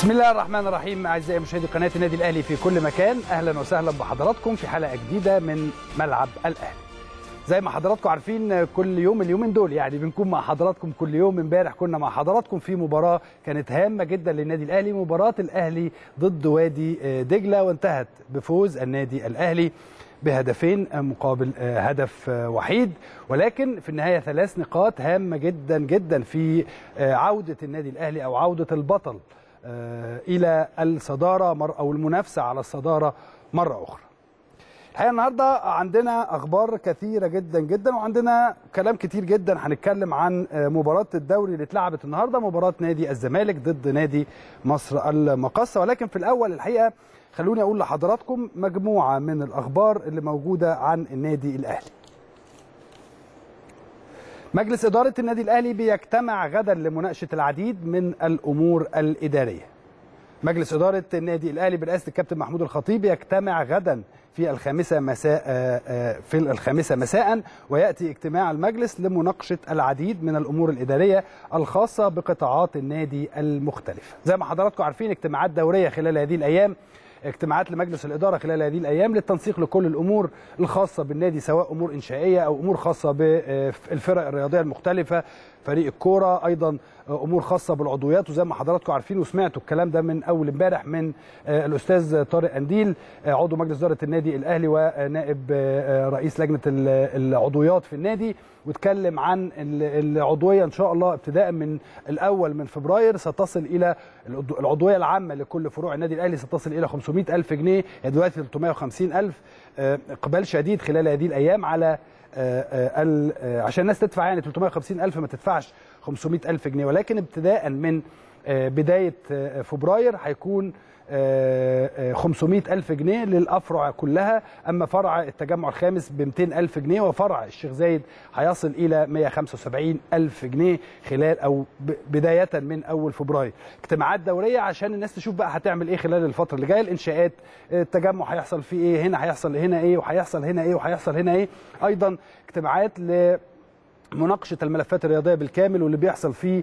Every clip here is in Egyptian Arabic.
بسم الله الرحمن الرحيم اعزائي مشاهدي قناه النادي الاهلي في كل مكان اهلا وسهلا بحضراتكم في حلقه جديده من ملعب الاهلي زي ما حضراتكم عارفين كل يوم اليومين دول يعني بنكون مع حضراتكم كل يوم امبارح كنا مع حضراتكم في مباراه كانت هامه جدا للنادي الاهلي مباراه الاهلي ضد وادي دجله وانتهت بفوز النادي الاهلي بهدفين مقابل هدف وحيد ولكن في النهايه ثلاث نقاط هامه جدا جدا في عوده النادي الاهلي او عوده البطل الى الصداره او المنافسه على الصداره مره اخرى. الحقيقه النهارده عندنا اخبار كثيره جدا جدا وعندنا كلام كتير جدا هنتكلم عن مباراه الدوري اللي اتلعبت النهارده مباراه نادي الزمالك ضد نادي مصر المقاصه ولكن في الاول الحقيقه خلوني اقول لحضراتكم مجموعه من الاخبار اللي موجوده عن النادي الاهلي. مجلس إدارة النادي الأهلي بيجتمع غدا لمناقشة العديد من الأمور الإدارية مجلس إدارة النادي الأهلي برئاسة الكابتن محمود الخطيب يجتمع غدا في الخامسة مساء في الخامسة مساء ويأتي اجتماع المجلس لمناقشة العديد من الأمور الإدارية الخاصة بقطاعات النادي المختلفة زي ما حضراتكم عارفين اجتماعات دورية خلال هذه الأيام اجتماعات لمجلس الاداره خلال هذه الايام للتنسيق لكل الامور الخاصه بالنادي سواء امور انشائيه او امور خاصه بالفرق الرياضيه المختلفه فريق الكوره ايضا امور خاصه بالعضويات وزي ما حضراتكم عارفين وسمعتوا الكلام ده من اول امبارح من الاستاذ طارق انديل عضو مجلس اداره النادي الاهلي ونائب رئيس لجنه العضويات في النادي واتكلم عن العضويه ان شاء الله ابتداء من الاول من فبراير ستصل الى العضويه العامه لكل فروع النادي الاهلي ستصل الى 500 الف جنيه دلوقتي 350 الف اقبال شديد خلال هذه الايام على عشان الناس تدفع يعني 350 الف ما تدفعش 500 الف جنيه ولكن ابتداء من بدايه فبراير هيكون 500 ألف جنيه للأفرع كلها أما فرع التجمع الخامس ب 200 ألف جنيه وفرع الشيخ زايد هيصل إلى 175 ألف جنيه خلال أو بداية من أول فبراير اجتماعات دورية عشان الناس تشوف بقى هتعمل إيه خلال الفترة اللي جاية الإنشاءات التجمع هيحصل فيه إيه هنا هيحصل هنا إيه وهيحصل هنا إيه وهيحصل هنا إيه أيضا اجتماعات ل مناقشه الملفات الرياضيه بالكامل واللي بيحصل في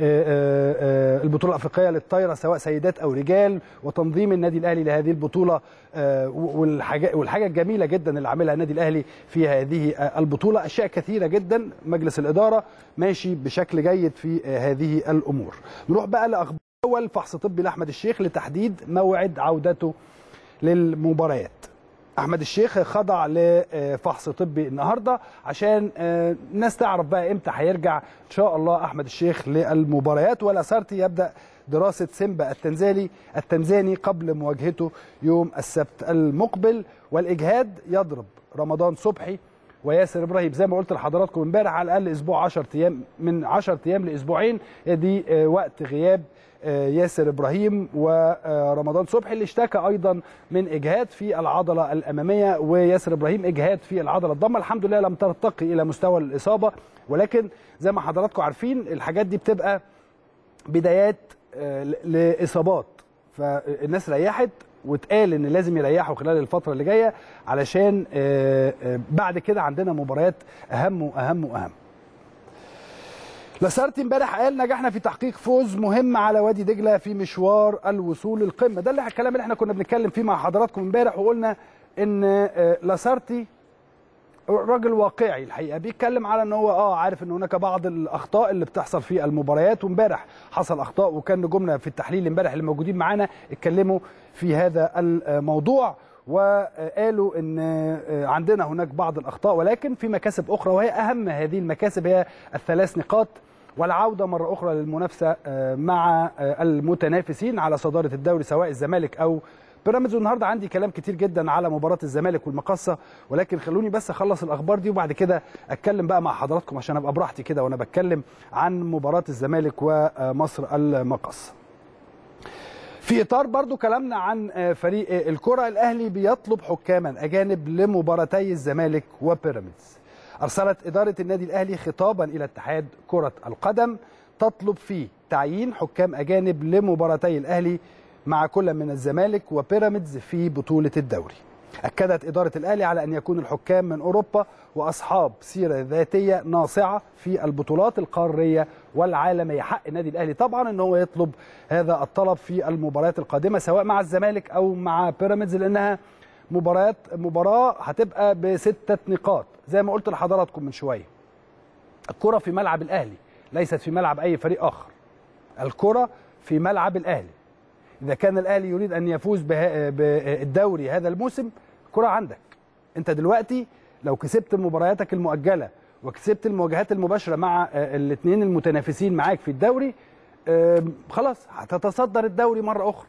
البطوله الافريقيه للطايره سواء سيدات او رجال وتنظيم النادي الاهلي لهذه البطوله والحاجه والحاجه الجميله جدا اللي عاملها النادي الاهلي في هذه البطوله اشياء كثيره جدا مجلس الاداره ماشي بشكل جيد في هذه الامور نروح بقى لاخبار اول فحص طبي لاحمد الشيخ لتحديد موعد عودته للمباريات احمد الشيخ خضع لفحص طبي النهارده عشان الناس تعرف بقى امتى هيرجع ان شاء الله احمد الشيخ للمباريات والاسارتي يبدا دراسه سيمبا التنزاني التنزاني قبل مواجهته يوم السبت المقبل والاجهاد يضرب رمضان صبحي وياسر ابراهيم زي ما قلت لحضراتكم امبارح على الاقل اسبوع 10 ايام من 10 ايام لاسبوعين دي وقت غياب ياسر ابراهيم ورمضان صبحي اللي اشتكى ايضا من اجهاد في العضله الاماميه وياسر ابراهيم اجهاد في العضله الضمه الحمد لله لم ترتقي الى مستوى الاصابه ولكن زي ما حضراتكم عارفين الحاجات دي بتبقى بدايات لاصابات فالناس ريحت واتقال ان لازم يريحوا خلال الفتره اللي جايه علشان بعد كده عندنا مباريات اهم واهم واهم لاسارتي امبارح قال نجحنا في تحقيق فوز مهم على وادي دجله في مشوار الوصول للقمه ده اللي الكلام اللي احنا كنا بنتكلم فيه مع حضراتكم امبارح وقلنا ان لاسارتي راجل واقعي الحقيقه بيتكلم على ان هو اه عارف ان هناك بعض الاخطاء اللي بتحصل في المباريات وامبارح حصل اخطاء وكان نجومنا في التحليل امبارح اللي موجودين معانا اتكلموا في هذا الموضوع وقالوا ان عندنا هناك بعض الاخطاء ولكن في مكاسب اخرى وهي اهم هذه المكاسب هي الثلاث نقاط والعوده مره اخرى للمنافسه مع المتنافسين على صداره الدوري سواء الزمالك او بيراميدز والنهارده عندي كلام كتير جدا على مباراه الزمالك والمقصه ولكن خلوني بس اخلص الاخبار دي وبعد كده اتكلم بقى مع حضراتكم عشان ابقى براحتي كده وانا بتكلم عن مباراه الزمالك ومصر المقصه. في اطار برضو كلامنا عن فريق الكره الاهلي بيطلب حكاما اجانب لمباراتي الزمالك وبيراميدز. ارسلت اداره النادي الاهلي خطابا الى اتحاد كره القدم تطلب فيه تعيين حكام اجانب لمباراتي الاهلي مع كل من الزمالك وبيراميدز في بطولة الدوري أكدت إدارة الأهلي على أن يكون الحكام من أوروبا وأصحاب سيرة ذاتية ناصعة في البطولات القارية والعالمية حق النادي الأهلي طبعا أن هو يطلب هذا الطلب في المباريات القادمة سواء مع الزمالك أو مع بيراميدز لأنها مباريات مباراة هتبقى بستة نقاط زي ما قلت لحضراتكم من شوية الكرة في ملعب الأهلي ليست في ملعب أي فريق آخر الكرة في ملعب الأهلي إذا كان الأهلي يريد أن يفوز بالدوري هذا الموسم الكرة عندك أنت دلوقتي لو كسبت مبارياتك المؤجلة وكسبت المواجهات المباشرة مع الاثنين المتنافسين معاك في الدوري خلاص هتتصدر الدوري مرة أخرى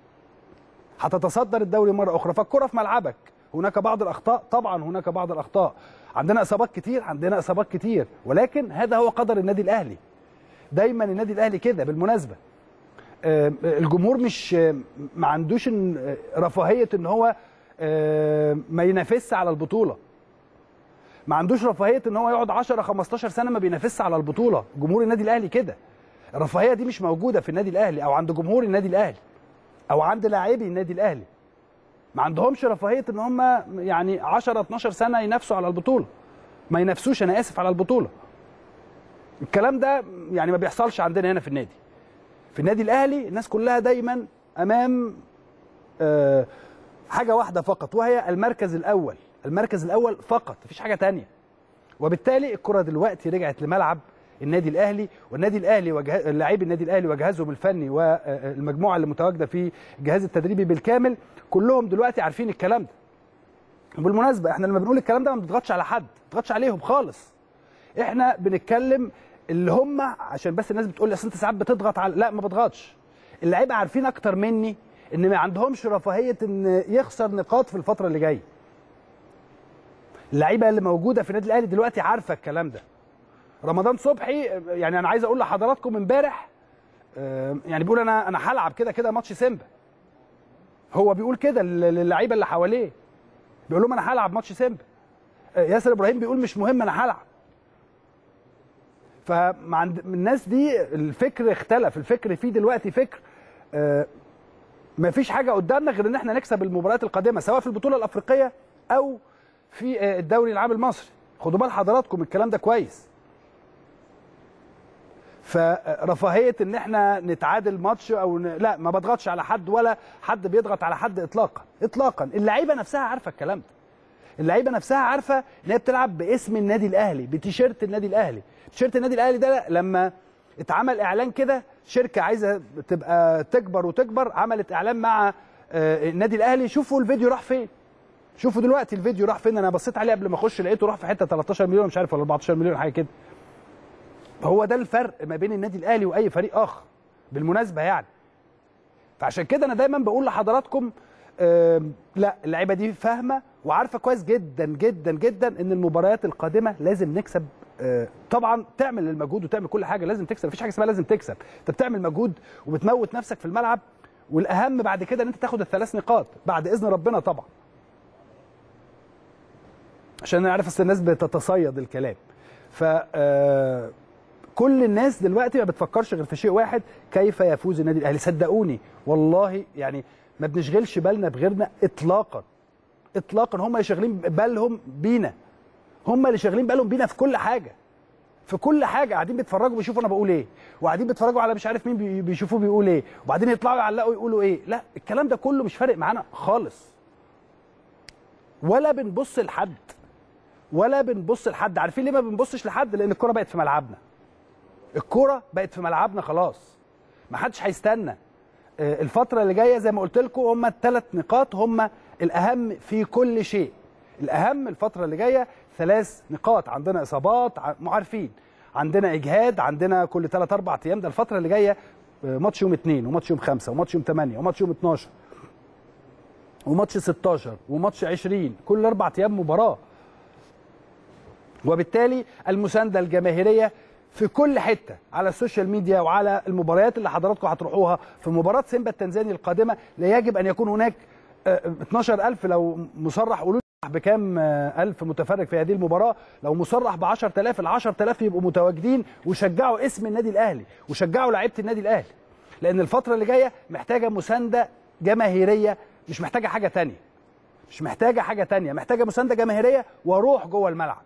هتتصدر الدوري مرة أخرى فالكرة في ملعبك هناك بعض الأخطاء طبعا هناك بعض الأخطاء عندنا إصابات كتير عندنا إصابات كتير ولكن هذا هو قدر النادي الأهلي دايما النادي الأهلي كده بالمناسبة الجمهور مش ما عندوش رفاهيه ان هو ما ينافسش على البطوله ما عندوش رفاهيه ان هو يقعد 10 15 سنه ما بينافسش على البطوله جمهور النادي الاهلي كده الرفاهيه دي مش موجوده في النادي الاهلي او عند جمهور النادي الاهلي او عند لاعبي النادي الاهلي ما عندهمش رفاهيه ان هم يعني 10 12 سنه ينافسوا على البطوله ما ينافسوش انا اسف على البطوله الكلام ده يعني ما بيحصلش عندنا هنا في النادي في النادي الاهلي الناس كلها دايما امام أه حاجه واحده فقط وهي المركز الاول المركز الاول فقط مفيش حاجه تانية وبالتالي الكره دلوقتي رجعت لملعب النادي الاهلي والنادي الاهلي وجه... لاعبي النادي الاهلي وجهازهم الفني والمجموعه اللي متواجده في الجهاز التدريبي بالكامل كلهم دلوقتي عارفين الكلام ده وبالمناسبه احنا لما بنقول الكلام ده ما بنضغطش على حد ما بنضغطش عليهم خالص احنا بنتكلم اللي هم عشان بس الناس بتقول لي اصل انت ساعات بتضغط على لا ما بضغطش اللعيبه عارفين اكتر مني ان ما عندهمش رفاهيه ان يخسر نقاط في الفتره اللي جايه اللعيبه اللي موجوده في النادي الاهلي دلوقتي عارفه الكلام ده رمضان صبحي يعني انا عايز اقول لحضراتكم امبارح يعني بيقول انا انا هلعب كده كده ماتش سيمبا هو بيقول كده للعيبه اللي حواليه بيقول لهم انا هلعب ماتش سيمبا ياسر ابراهيم بيقول مش مهم انا هلعب فمع الناس دي الفكر اختلف الفكر فيه دلوقتي فكر آه ما فيش حاجه قدامنا غير ان احنا نكسب المباريات القادمه سواء في البطوله الافريقيه او في آه الدوري العام المصري خدوا بال حضراتكم الكلام ده كويس فرفاهيه ان احنا نتعادل ماتش او ن... لا ما بضغطش على حد ولا حد بيضغط على حد اطلاقا اطلاقا اللعيبه نفسها عارفه الكلام ده اللعيبه نفسها عارفه ان هي بتلعب باسم النادي الاهلي بتيشيرت النادي الاهلي تيشيرت النادي الاهلي ده لما اتعمل اعلان كده شركه عايزه تبقى تكبر وتكبر عملت اعلان مع النادي الاهلي شوفوا الفيديو راح فين شوفوا دلوقتي الفيديو راح فين انا بصيت عليه قبل ما اخش لقيته راح في حته 13 مليون مش عارف ولا 14 مليون حاجه كده هو ده الفرق ما بين النادي الاهلي واي فريق اخر بالمناسبه يعني فعشان كده انا دايما بقول لحضراتكم آه لا اللعيبه دي فاهمه وعارفه كويس جدا جدا جدا ان المباريات القادمه لازم نكسب آه طبعا تعمل المجهود وتعمل كل حاجه لازم تكسب مفيش حاجه اسمها لازم تكسب انت بتعمل مجهود وبتموت نفسك في الملعب والاهم بعد كده ان انت تاخد الثلاث نقاط بعد اذن ربنا طبعا عشان انا عارف اصل الناس بتتصيد الكلام ف آه كل الناس دلوقتي ما بتفكرش غير في شيء واحد كيف يفوز النادي الاهلي صدقوني والله يعني ما بنشغلش بالنا بغيرنا اطلاقا اطلاقا هم اللي شاغلين بالهم بينا هم اللي شاغلين بالهم بينا في كل حاجه في كل حاجه قاعدين بيتفرجوا بيشوفوا انا بقول ايه وقاعدين بيتفرجوا على مش عارف مين بيشوفوه بيقول ايه وبعدين يطلعوا يعلقوا يقولوا ايه لا الكلام ده كله مش فارق معانا خالص ولا بنبص لحد ولا بنبص لحد عارفين ليه ما بنبصش لحد لان الكره بقت في ملعبنا الكره بقت في ملعبنا خلاص ما حدش هيستنى الفتره اللي جايه زي ما قلت لكم هم الثلاث نقاط هم الاهم في كل شيء الاهم الفتره اللي جايه ثلاث نقاط عندنا اصابات عارفين عندنا اجهاد عندنا كل ثلاث اربع ايام ده الفتره اللي جايه ماتش يوم اثنين وماتش يوم خمسه وماتش يوم ثمانيه وماتش يوم 12 وماتش 16 وماتش 20 كل اربع ايام مباراه وبالتالي المسانده الجماهيريه في كل حته على السوشيال ميديا وعلى المباريات اللي حضراتكم هتروحوها في مباراه سيمبا التنزاني القادمه لا يجب ان يكون هناك 12000 لو مصرح قولوا بكام ألف متفرج في هذه المباراة لو مصرح ب 10000 ال 10000 يبقوا متواجدين وشجعوا اسم النادي الأهلي وشجعوا لعيبة النادي الأهلي لأن الفترة اللي جاية محتاجة مساندة جماهيرية مش محتاجة حاجة تانية مش محتاجه حاجه تانية محتاجه مسانده جماهيريه وروح جوه الملعب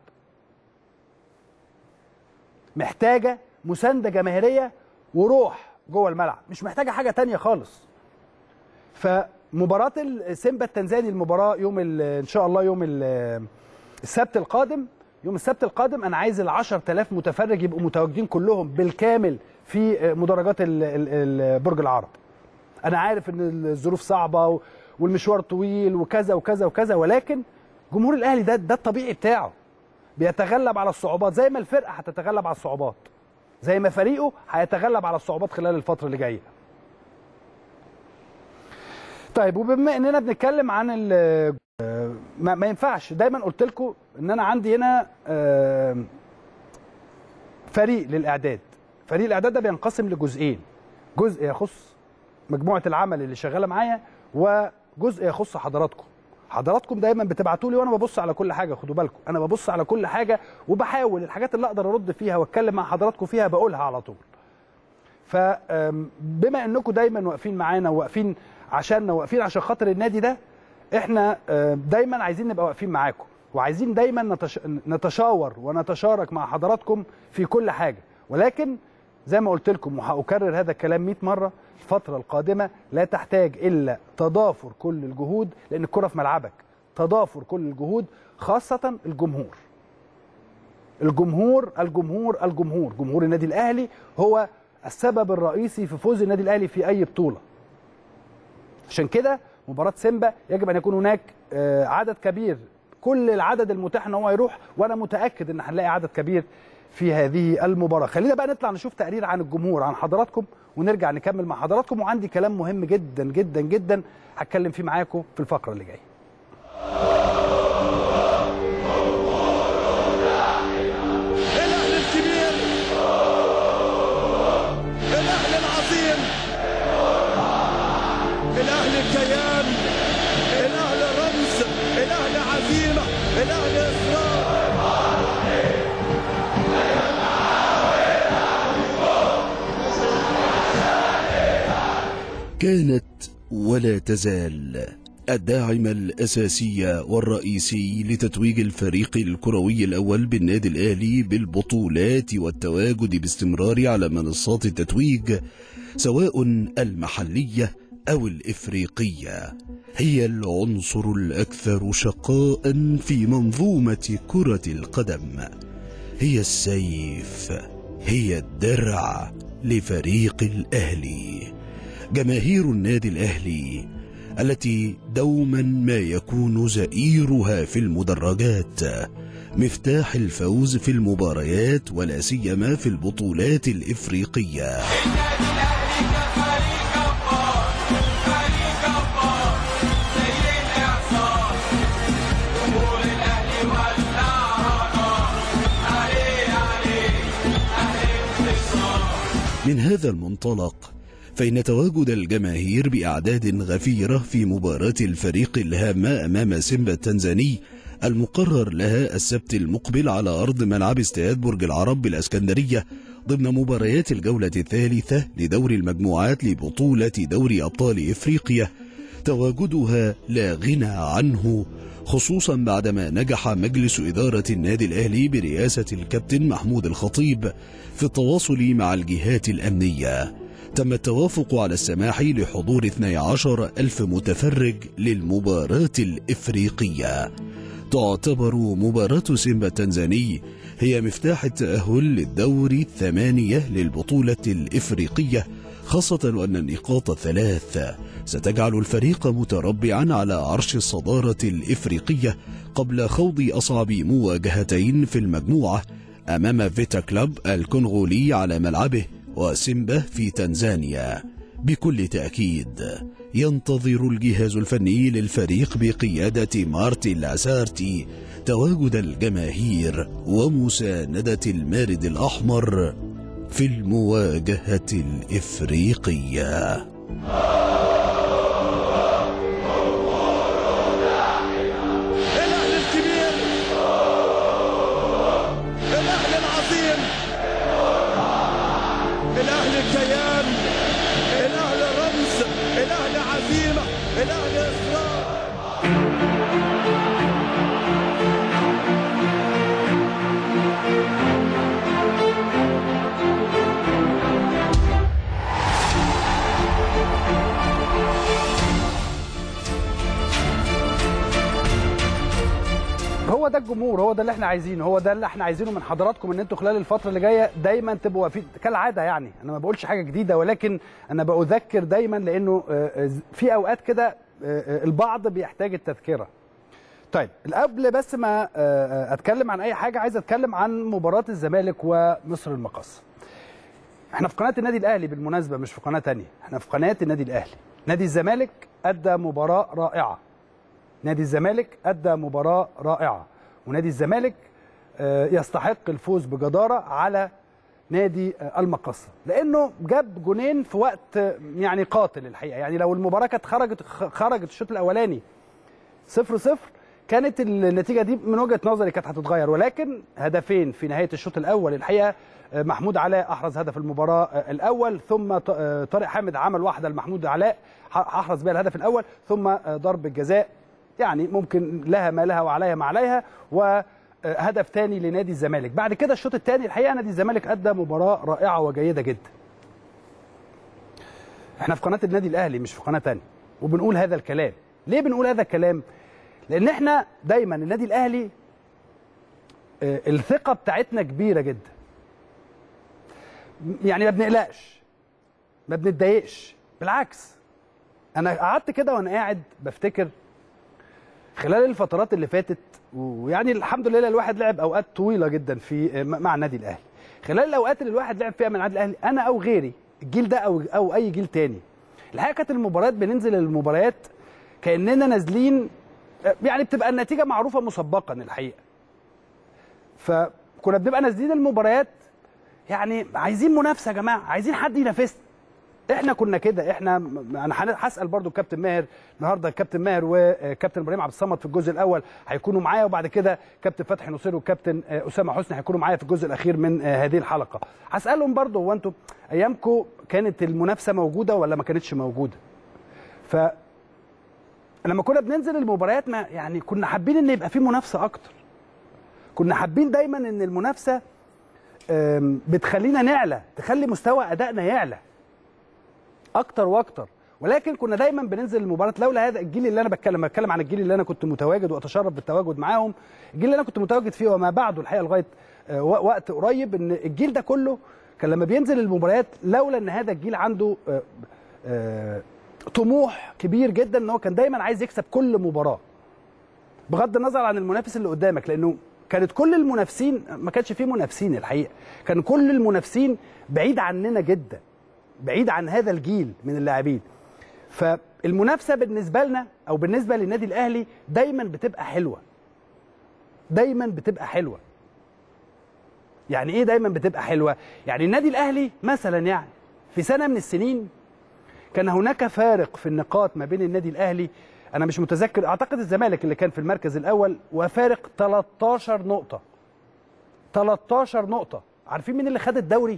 محتاجه مسانده جماهيريه وروح جوه الملعب مش محتاجه حاجه تانية خالص فمباراه السيمبا التنزاني المباراه يوم ان شاء الله يوم السبت القادم يوم السبت القادم انا عايز ال 10000 متفرج يبقوا متواجدين كلهم بالكامل في مدرجات برج العرب انا عارف ان الظروف صعبه والمشوار طويل وكذا وكذا وكذا ولكن جمهور الاهلي ده ده الطبيعي بتاعه بيتغلب على الصعوبات زي ما الفرقه هتتغلب على الصعوبات زي ما فريقه هيتغلب على الصعوبات خلال الفتره اللي جايه طيب وبما اننا بنتكلم عن ما, ما ينفعش دايما قلت لكم ان انا عندي هنا فريق للاعداد فريق الاعداد ده بينقسم لجزئين جزء يخص مجموعه العمل اللي شغاله معايا وجزء يخص حضراتكم حضراتكم دايما بتبعتوا لي وانا ببص على كل حاجه خدوا بالكم انا ببص على كل حاجه وبحاول الحاجات اللي اقدر ارد فيها واتكلم مع حضراتكم فيها بقولها على طول فبما انكم دايما واقفين معانا وواقفين عشاننا واقفين عشان خاطر النادي ده احنا دايما عايزين نبقى واقفين معاكم وعايزين دايما نتشاور ونتشارك مع حضراتكم في كل حاجه ولكن زي ما قلت لكم وهأكرر هذا الكلام 100 مره الفتره القادمه لا تحتاج الا تضافر كل الجهود لان الكره في ملعبك تضافر كل الجهود خاصه الجمهور الجمهور الجمهور الجمهور جمهور النادي الاهلي هو السبب الرئيسي في فوز النادي الاهلي في اي بطوله عشان كده مباراه سيمبا يجب ان يكون هناك عدد كبير كل العدد المتاح ان هو يروح وانا متاكد ان هنلاقي عدد كبير في هذه المباراه خلينا بقى نطلع نشوف تقرير عن الجمهور عن حضراتكم ونرجع نكمل مع حضراتكم وعندي كلام مهم جدا جدا جدا هتكلم فيه معاكم في الفقره اللي جايه الاهلي الكبير الاهلي العظيم الاهلي الكيان الاهلي رمز الاهلي عزيمه الاهلي اصرار كانت ولا تزال الداعم الأساسي والرئيسي لتتويج الفريق الكروي الأول بالنادي الأهلي بالبطولات والتواجد باستمرار على منصات التتويج سواء المحلية أو الإفريقية هي العنصر الأكثر شقاء في منظومة كرة القدم هي السيف هي الدرع لفريق الأهلي جماهير النادي الأهلي التي دوما ما يكون زئيرها في المدرجات مفتاح الفوز في المباريات ولا سيما في البطولات الإفريقية من هذا المنطلق فإن تواجد الجماهير بأعداد غفيرة في مباراة الفريق الهامة أمام سيمبا التنزاني المقرر لها السبت المقبل على أرض ملعب استاد برج العرب بالأسكندرية ضمن مباريات الجولة الثالثة لدور المجموعات لبطولة دوري أبطال إفريقيا تواجدها لا غنى عنه خصوصا بعدما نجح مجلس إدارة النادي الأهلي برئاسة الكابتن محمود الخطيب في التواصل مع الجهات الأمنية تم التوافق على السماح لحضور 12 ألف متفرج للمباراة الإفريقية تعتبر مباراة سيمبا التنزاني هي مفتاح التأهل للدور الثمانية للبطولة الإفريقية خاصة وأن النقاط الثلاث ستجعل الفريق متربعا على عرش الصدارة الإفريقية قبل خوض أصعب مواجهتين في المجموعة أمام فيتا كلاب الكونغولي على ملعبه وسيمبا في تنزانيا بكل تأكيد ينتظر الجهاز الفني للفريق بقيادة مارتن لاسارتي تواجد الجماهير ومساندة المارد الأحمر في المواجهة الإفريقية الاهلي الكبير الاهلي العظيم الاهلي الكيان الاهلي رمز الاهلي عزيمه الاهلي اصرار ده الجمهور هو ده اللي احنا عايزينه هو ده اللي احنا عايزينه من حضراتكم ان انتوا خلال الفتره اللي جايه دايما تبقوا واقفين كالعاده يعني انا ما بقولش حاجه جديده ولكن انا باذكر دايما لانه آه، آه، في اوقات كده آه، آه، البعض بيحتاج التذكره طيب قبل بس ما آه، آه، اتكلم عن اي حاجه عايز اتكلم عن مباراه الزمالك ومصر المقص احنا في قناه النادي الاهلي بالمناسبه مش في قناه تانية احنا في قناه النادي الاهلي نادي الزمالك ادى مباراه رائعه نادي الزمالك ادى مباراه رائعه ونادي الزمالك آه، يستحق الفوز بجداره على نادي آه، المقصه لانه جاب جونين في وقت آه، يعني قاتل الحقيقه يعني لو المباراه كانت خرجت خ- خرجت الشوط الاولاني صفر صفر كانت النتيجه دي من وجهه نظري كانت هتتغير ولكن هدفين في نهايه الشوط الاول الحقيقه آه، محمود علاء احرز هدف المباراه آه، الاول ثم ط- آه، طارق حامد عمل واحده لمحمود علاء ح- احرز بها الهدف الاول ثم آه، ضرب الجزاء يعني ممكن لها ما لها وعليها ما عليها وهدف ثاني لنادي الزمالك بعد كده الشوط الثاني الحقيقه نادي الزمالك ادى مباراه رائعه وجيده جدا احنا في قناه النادي الاهلي مش في قناه تانية وبنقول هذا الكلام ليه بنقول هذا الكلام لان احنا دايما النادي الاهلي آه، الثقه بتاعتنا كبيره جدا يعني ما بنقلقش ما بنتضايقش بالعكس انا قعدت كده وانا قاعد بفتكر خلال الفترات اللي فاتت ويعني الحمد لله الواحد لعب اوقات طويله جدا في مع النادي الاهلي خلال الاوقات اللي الواحد لعب فيها من النادي الاهلي انا او غيري الجيل ده او او اي جيل تاني الحقيقه كانت المباريات بننزل المباريات كاننا نازلين يعني بتبقى النتيجه معروفه مسبقا الحقيقه فكنا بنبقى نازلين المباريات يعني عايزين منافسه يا جماعه عايزين حد ينافسنا احنا كنا كده احنا انا هن- هسال برضو الكابتن ماهر النهارده الكابتن ماهر وكابتن ابراهيم عبد الصمد في الجزء الاول هيكونوا معايا وبعد كده كابتن فتحي نصير والكابتن آه، اسامه حسني هيكونوا معايا في الجزء الاخير من آه، هذه الحلقه هسالهم برضو هو انتوا ايامكم كانت المنافسه موجوده ولا ما كانتش موجوده ف لما كنا بننزل المباريات ما يعني كنا حابين ان يبقى في منافسه اكتر كنا حابين دايما ان المنافسه آم، بتخلينا نعلى تخلي مستوى ادائنا يعلى اكتر واكتر ولكن كنا دايما بننزل المباراه لولا هذا الجيل اللي انا بتكلم بتكلم عن الجيل اللي انا كنت متواجد واتشرف بالتواجد معاهم الجيل اللي انا كنت متواجد فيه وما بعده الحقيقه لغايه آه، و- وقت قريب ان الجيل ده كله كان لما بينزل المباريات لولا ان هذا الجيل عنده آه، آه، طموح كبير جدا ان هو كان دايما عايز يكسب كل مباراه بغض النظر عن المنافس اللي قدامك لانه كانت كل المنافسين ما كانش فيه منافسين الحقيقه كان كل المنافسين بعيد عننا جدا بعيد عن هذا الجيل من اللاعبين فالمنافسه بالنسبه لنا او بالنسبه للنادي الاهلي دايما بتبقى حلوه دايما بتبقى حلوه يعني ايه دايما بتبقى حلوه يعني النادي الاهلي مثلا يعني في سنه من السنين كان هناك فارق في النقاط ما بين النادي الاهلي انا مش متذكر اعتقد الزمالك اللي كان في المركز الاول وفارق 13 نقطه 13 نقطه عارفين مين اللي خد الدوري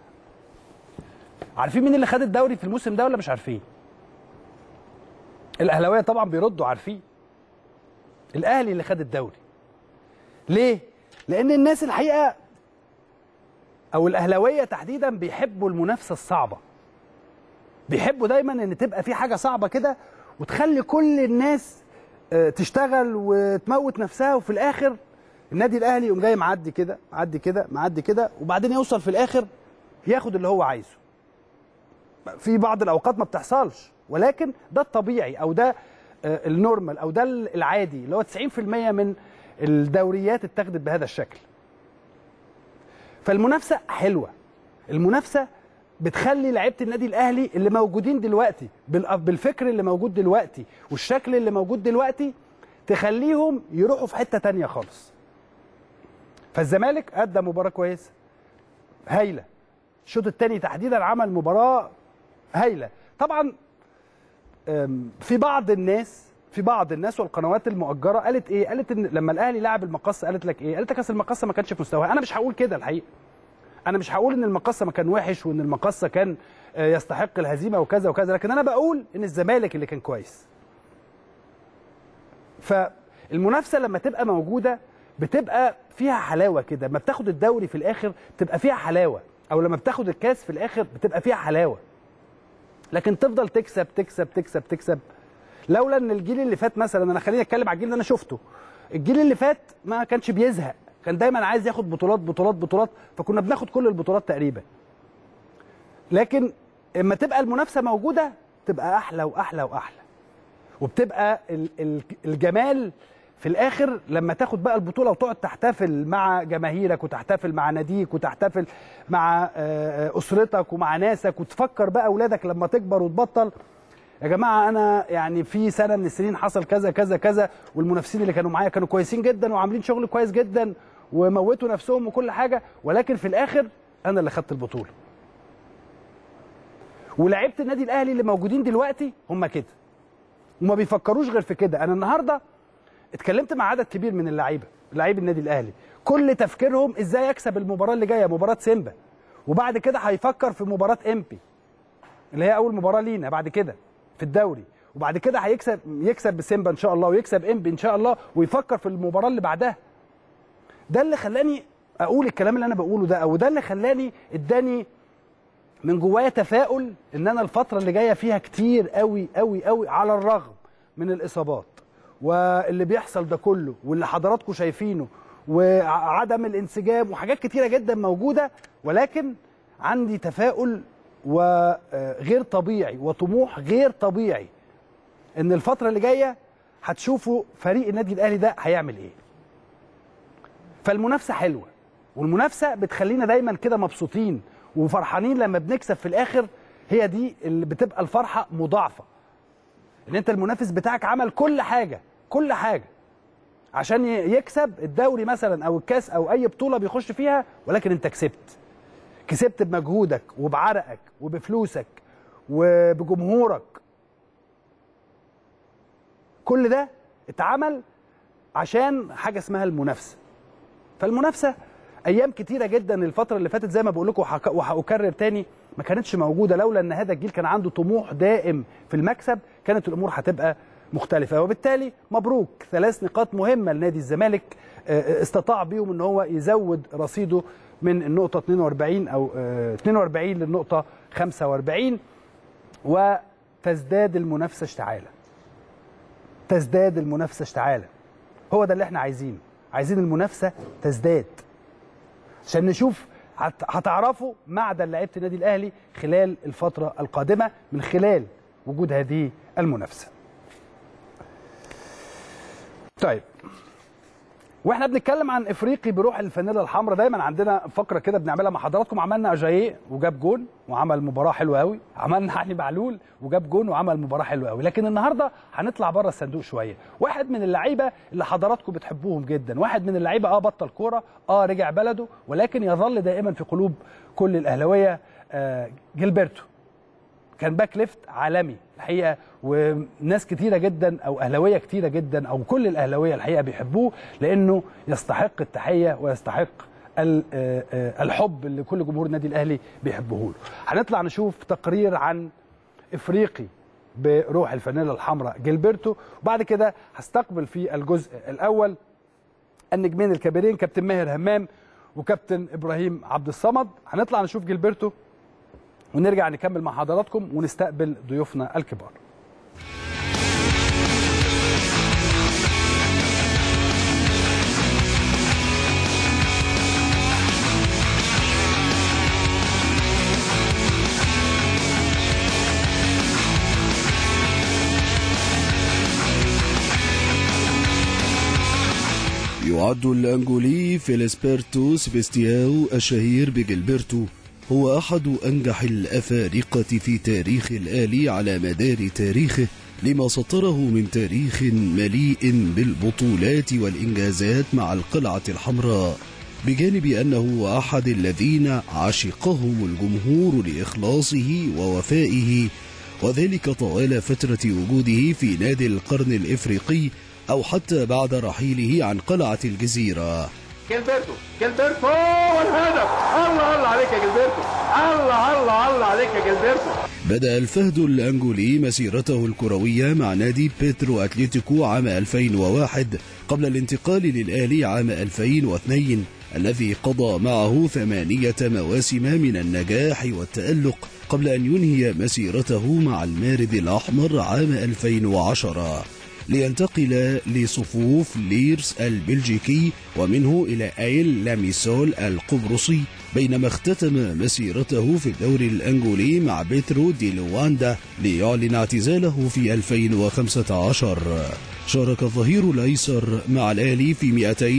عارفين مين اللي خد الدوري في الموسم ده ولا مش عارفين الاهلاويه طبعا بيردوا عارفين الاهلي اللي خد الدوري ليه لان الناس الحقيقه او الاهلاويه تحديدا بيحبوا المنافسه الصعبه بيحبوا دايما ان تبقى في حاجه صعبه كده وتخلي كل الناس آه، تشتغل وتموت نفسها وفي الاخر النادي الاهلي يقوم جاي معدي كده معدي كده معدي كده وبعدين يوصل في الاخر ياخد اللي هو عايزه في بعض الاوقات ما بتحصلش ولكن ده الطبيعي او ده آه، النورمال او ده العادي اللي هو 90% من الدوريات اتخذت بهذا الشكل فالمنافسه حلوه المنافسه بتخلي لعيبه النادي الاهلي اللي موجودين دلوقتي بالأ- بالفكر اللي موجود دلوقتي والشكل اللي موجود دلوقتي تخليهم يروحوا في حته تانية خالص فالزمالك ادى مباراه كويسه هايله الشوط الثاني تحديدا عمل مباراه هايله طبعا أم، في بعض الناس في بعض الناس والقنوات المؤجره قالت ايه قالت ان لما الاهلي لعب المقصه قالت لك ايه قالت لك اصل المقصه ما كانش في مستواها انا مش هقول كده الحقيقه انا مش هقول ان المقصه ما كان وحش وان المقصه كان آه، يستحق الهزيمه وكذا وكذا لكن انا بقول ان الزمالك اللي كان كويس فالمنافسه لما تبقى موجوده بتبقى فيها حلاوه كده لما بتاخد الدوري في الاخر بتبقى فيها حلاوه او لما بتاخد الكاس في الاخر بتبقى فيها حلاوه لكن تفضل تكسب تكسب تكسب تكسب لولا ان الجيل اللي فات مثلا انا خليني اتكلم على الجيل اللي انا شفته الجيل اللي فات ما كانش بيزهق كان دايما عايز ياخد بطولات بطولات بطولات فكنا بناخد كل البطولات تقريبا لكن اما تبقى المنافسه موجوده تبقى احلى واحلى واحلى وبتبقى ال- ال- الجمال في الاخر لما تاخد بقى البطوله وتقعد تحتفل مع جماهيرك وتحتفل مع ناديك وتحتفل مع آه، آه، اسرتك ومع ناسك وتفكر بقى اولادك لما تكبر وتبطل يا جماعه انا يعني في سنه من السنين حصل كذا كذا كذا والمنافسين اللي كانوا معايا كانوا كويسين جدا وعاملين شغل كويس جدا وموتوا نفسهم وكل حاجه ولكن في الاخر انا اللي خدت البطوله ولاعيبه النادي الاهلي اللي موجودين دلوقتي هم كده وما بيفكروش غير في كده انا النهارده اتكلمت مع عدد كبير من اللعيبه لعيب النادي الاهلي كل تفكيرهم ازاي يكسب المباراه اللي جايه مباراه سيمبا وبعد كده هيفكر في مباراه امبي اللي هي اول مباراه لينا بعد كده في الدوري وبعد كده هيكسب يكسب بسيمبا ان شاء الله ويكسب امبي ان شاء الله ويفكر في المباراه اللي بعدها ده اللي خلاني اقول الكلام اللي انا بقوله ده او ده اللي خلاني اداني من جوايا تفاؤل ان انا الفتره اللي جايه فيها كتير قوي قوي قوي على الرغم من الاصابات واللي بيحصل ده كله واللي حضراتكم شايفينه وعدم الانسجام وحاجات كتيره جدا موجوده ولكن عندي تفاؤل وغير طبيعي وطموح غير طبيعي ان الفتره اللي جايه هتشوفوا فريق النادي الاهلي ده هيعمل ايه فالمنافسه حلوه والمنافسه بتخلينا دايما كده مبسوطين وفرحانين لما بنكسب في الاخر هي دي اللي بتبقى الفرحه مضاعفه ان انت المنافس بتاعك عمل كل حاجه كل حاجه عشان ي- يكسب الدوري مثلا او الكاس او اي بطوله بيخش فيها ولكن انت كسبت كسبت بمجهودك وبعرقك وبفلوسك وبجمهورك كل ده اتعمل عشان حاجه اسمها المنافسه فالمنافسه ايام كتيره جدا الفتره اللي فاتت زي ما بقول لكم وهك- وهكرر تاني ما كانتش موجوده لولا ان هذا الجيل كان عنده طموح دائم في المكسب كانت الامور هتبقى مختلفه وبالتالي مبروك ثلاث نقاط مهمه لنادي الزمالك آه، استطاع بيهم ان هو يزود رصيده من النقطه 42 او آه، 42 للنقطه 45 وتزداد المنافسه اشتعالا تزداد المنافسه اشتعالا هو ده اللي احنا عايزينه عايزين المنافسه تزداد عشان نشوف هت- هتعرفوا معدن لعيبه النادي الاهلي خلال الفتره القادمه من خلال وجود هذه المنافسه. طيب واحنا بنتكلم عن افريقي بروح الفانيلا الحمراء دايما عندنا فقره كده بنعملها مع حضراتكم عملنا اجاييه وجاب جون وعمل مباراه حلوه قوي عملنا علي معلول وجاب جون وعمل مباراه حلوه قوي لكن النهارده هنطلع بره الصندوق شويه واحد من اللعيبه اللي حضراتكم بتحبوهم جدا واحد من اللعيبه اه بطل كوره اه رجع بلده ولكن يظل دائما في قلوب كل الاهلاويه آه جilberto كان باك ليفت عالمي الحقيقه وناس كتيره جدا او اهلاويه كتيره جدا او كل الاهلاويه الحقيقه بيحبوه لانه يستحق التحيه ويستحق ال- آه، آه، الحب اللي كل جمهور النادي الاهلي بيحبوه له. هنطلع نشوف تقرير عن افريقي بروح الفانيلا الحمراء جilberto وبعد كده هستقبل في الجزء الاول النجمين الكبيرين كابتن ماهر همام وكابتن ابراهيم عبد الصمد هنطلع نشوف جilberto ونرجع نكمل مع حضراتكم ونستقبل ضيوفنا الكبار يعد الأنجولي فيلسبرتو سبيستياو الشهير بجلبرتو هو أحد أنجح الأفارقة في تاريخ الآلي على مدار تاريخه لما سطره من تاريخ مليء بالبطولات والإنجازات مع القلعة الحمراء بجانب أنه أحد الذين عشقهم الجمهور لإخلاصه ووفائه وذلك طوال فترة وجوده في نادي القرن الإفريقي أو حتى بعد رحيله عن قلعة الجزيرة جilberto جilberto والهدف الله الله عليك يا جilberto الله الله الله عليك يا جilberto بدأ الفهد الأنجولي مسيرته الكروية مع نادي بيترو أتليتيكو عام 2001 قبل الانتقال للآلي عام 2002 الذي قضى معه ثمانية مواسم من النجاح والتألق قبل أن ينهي مسيرته مع المارد الأحمر عام 2010 لينتقل لصفوف ليرس البلجيكي ومنه إلى أيل لاميسول القبرصي بينما اختتم مسيرته في الدوري الأنجولي مع بيترو دي لواندا ليعلن اعتزاله في 2015 شارك الظهير الأيسر مع الأهلي في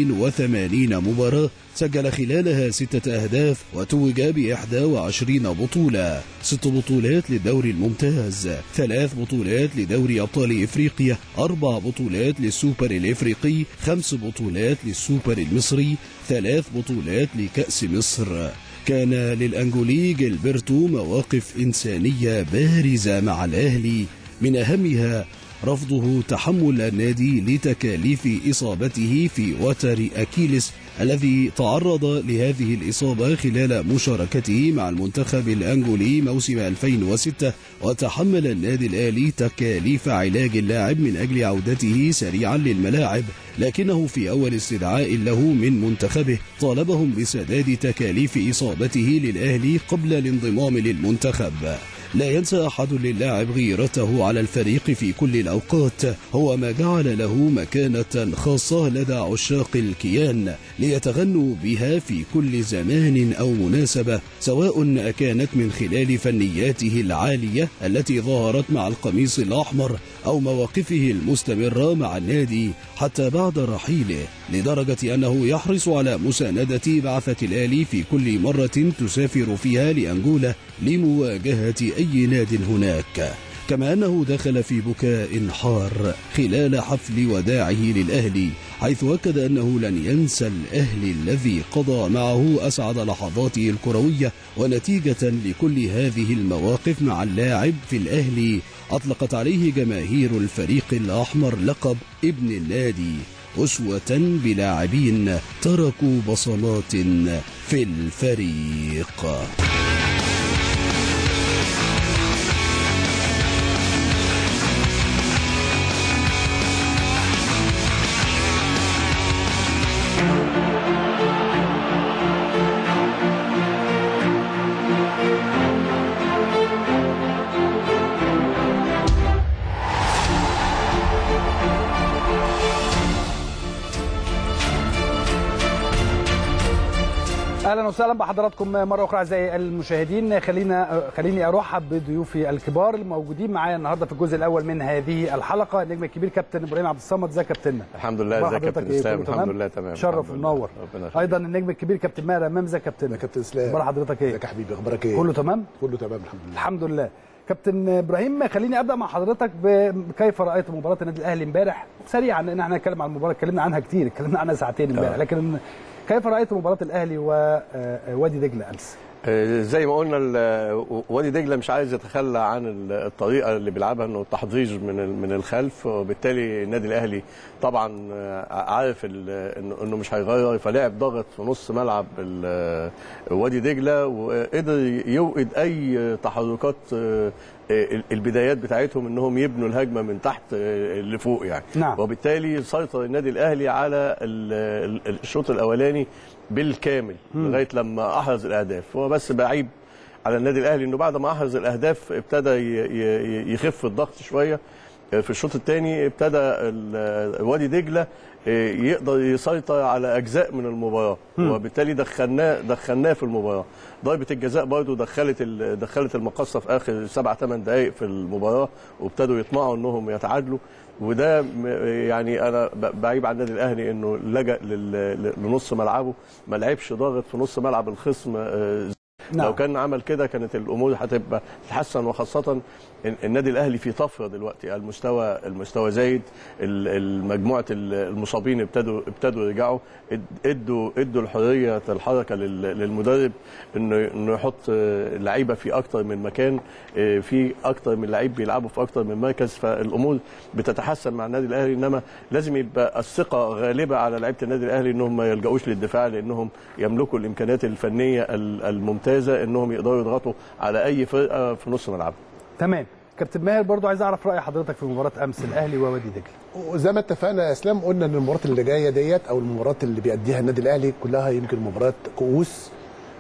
280 مباراة سجل خلالها ستة أهداف وتوج ب 21 بطولة ست بطولات للدوري الممتاز ثلاث بطولات لدوري أبطال إفريقيا أربع بطولات للسوبر الإفريقي خمس بطولات للسوبر المصري ثلاث بطولات لكأس مصر كان للأنجولي جilberto مواقف إنسانية بارزة مع الأهلي من أهمها رفضه تحمل النادي لتكاليف إصابته في وتر أكيلس الذي تعرض لهذه الإصابة خلال مشاركته مع المنتخب الأنجولي موسم 2006 وتحمل النادي الأهلي تكاليف علاج اللاعب من أجل عودته سريعا للملاعب لكنه في أول استدعاء له من منتخبه طالبهم بسداد تكاليف إصابته للأهلي قبل الانضمام للمنتخب لا ينسى أحد للاعب غيرته على الفريق في كل الأوقات هو ما جعل له مكانة خاصة لدى عشاق الكيان ليتغنوا بها في كل زمان أو مناسبة سواء كانت من خلال فنياته العالية التي ظهرت مع القميص الأحمر أو مواقفه المستمرة مع النادي حتى بعد رحيله لدرجة أنه يحرص على مساندة بعثة الآلي في كل مرة تسافر فيها لأنجولا لمواجهة أي ناد هناك كما أنه دخل في بكاء حار خلال حفل وداعه للأهلي حيث أكد أنه لن ينسى الأهلي الذي قضى معه أسعد لحظاته الكروية ونتيجة لكل هذه المواقف مع اللاعب في الأهلي أطلقت عليه جماهير الفريق الأحمر لقب ابن النادي أسوة بلاعبين تركوا بصمات في الفريق اهلا وسهلا بحضراتكم مره اخرى اعزائي المشاهدين خلينا خليني ارحب بضيوفي الكبار الموجودين معايا النهارده في الجزء الاول من هذه الحلقه النجم الكبير كابتن ابراهيم عبد الصمد ازيك يا كابتننا الحمد لله أخبار ازيك يا حضرتك كابتن إيه؟ اسلام كله الحمد لله تمام شرف الحمد لله. ومنور ربنا يخليك. ايضا النجم الكبير كابتن ماهر امام ازيك يا كابتن يا كابتن اسلام اخبار حضرتك ايه ازيك يا حبيبي اخبارك ايه كله تمام كله تمام الحمد لله الحمد لله كابتن ابراهيم خليني ابدا مع حضرتك بكيف رايت مباراه النادي الاهلي امبارح سريعا لان احنا هنتكلم عن المباراه اتكلمنا عنها كتير اتكلمنا عنها ساعتين امبارح لكن كيف رايت مباراه الاهلي ووادي دجله امس آه، زي ما قلنا ال- وادي دجله مش عايز يتخلى عن ال- الطريقه اللي بيلعبها انه التحضير من ال- من الخلف وبالتالي النادي الاهلي طبعا آه، عارف ال- انه إنه مش هيغير فلعب ضغط في نص ملعب ال- وادي دجله وقدر يوقد اي تحركات آه، آه، البدايات بتاعتهم انهم يبنوا الهجمه من تحت آه، لفوق يعني نعم. وبالتالي سيطر النادي الاهلي على ال- ال- الشوط الاولاني بالكامل لغايه لما احرز الاهداف هو بس بعيب على النادي الاهلي انه بعد ما احرز الاهداف ابتدى ي- ي- يخف الضغط شويه في الشوط الثاني ابتدى ال- وادي دجله يقدر يسيطر على اجزاء من المباراه وبالتالي دخلناه دخلناه في المباراه ضربه الجزاء برضه دخلت ال- دخلت المقصه في اخر سبع ثمان دقائق في المباراه وابتدوا يطمعوا انهم يتعادلوا وده م- يعني انا ب- بعيب على النادي الاهلي انه لجا لل- لنص ملعبه ما لعبش ضاغط في نص ملعب الخصم آه، نعم. لو كان عمل كده كانت الامور هتبقى تتحسن وخاصه إن النادي الاهلي في طفره دلوقتي المستوى المستوى زايد ال- ال- مجموعه ال- المصابين ابتدوا ابتدوا يرجعوا اد- ادوا ادوا الحريه الحركه لل- للمدرب انه انه يحط آه، لعيبه في اكتر من مكان آه، في اكتر من لعيب بيلعبوا في اكتر من مركز فالامور بتتحسن مع النادي الاهلي انما لازم يبقى الثقه غالبه على لعيبه النادي الاهلي انهم ما يلجأوش للدفاع لانهم يملكوا الامكانيات الفنيه ال- الممتازه انهم يقدروا يضغطوا على اي فرقه في نص ملعبها تمام كابتن ماهر برضو عايز اعرف راي حضرتك في مباراه امس الاهلي ووادي دجله وزي ما اتفقنا يا اسلام قلنا ان المباراه اللي جايه ديت او المباراه اللي بيأديها النادي الاهلي كلها يمكن مباراه كؤوس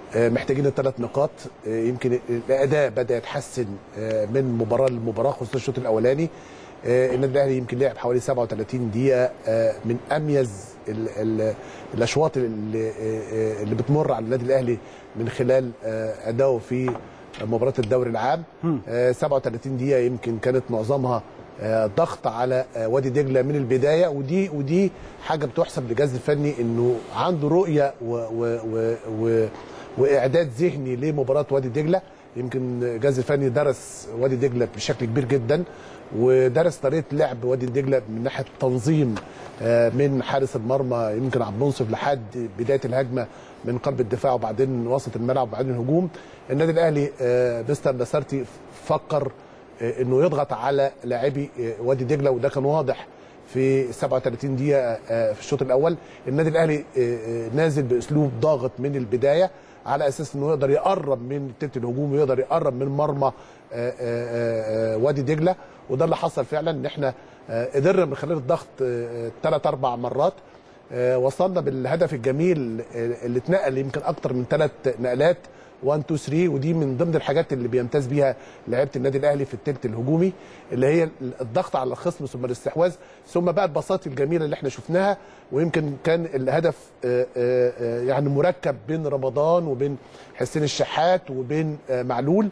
آه، محتاجين الثلاث نقاط آه، يمكن الاداء بدا يتحسن آه، من مباراه لمباراه خصوصا الشوط الاولاني آه، النادي الاهلي يمكن لعب حوالي 37 دقيقه آه، من اميز ال- ال- الاشواط اللي آه، اللي بتمر على النادي الاهلي من خلال آه، ادائه في مباراه الدوري العام آه، 37 دقيقه يمكن كانت معظمها آه، ضغط على آه، وادي دجله من البدايه ودي ودي حاجه بتحسب للجهاز الفني انه عنده رؤيه و و و و واعداد ذهني لمباراه وادي دجله يمكن الجهاز الفني درس وادي دجله بشكل كبير جدا ودرس طريقه لعب وادي دجله من ناحيه تنظيم آه، من حارس المرمى يمكن عبد المنصف لحد بدايه الهجمه من قلب الدفاع وبعدين وسط الملعب وبعدين الهجوم النادي الاهلي آه، مستر لاسارتي فكر آه، انه يضغط على لاعبي آه، وادي دجله وده كان واضح في 37 دقيقه آه، في الشوط الاول النادي الاهلي آه، آه، نازل باسلوب ضاغط من البدايه على اساس انه يقدر يقرب من تلت الهجوم ويقدر يقرب من مرمى آه، آه، آه، آه، وادي دجله وده اللي حصل فعلا ان احنا آه، قدرنا من خلال الضغط ثلاث اربع مرات آه، وصلنا بالهدف الجميل آه، اللي اتنقل يمكن اكتر من ثلاث نقلات 1 2 3 ودي من ضمن الحاجات اللي بيمتاز بيها لعيبه النادي الاهلي في الثلث الهجومي اللي هي الضغط على الخصم ثم الاستحواذ ثم بقى البساط الجميله اللي احنا شفناها ويمكن كان الهدف آه، آه، آه، يعني مركب بين رمضان وبين حسين الشحات وبين آه، معلول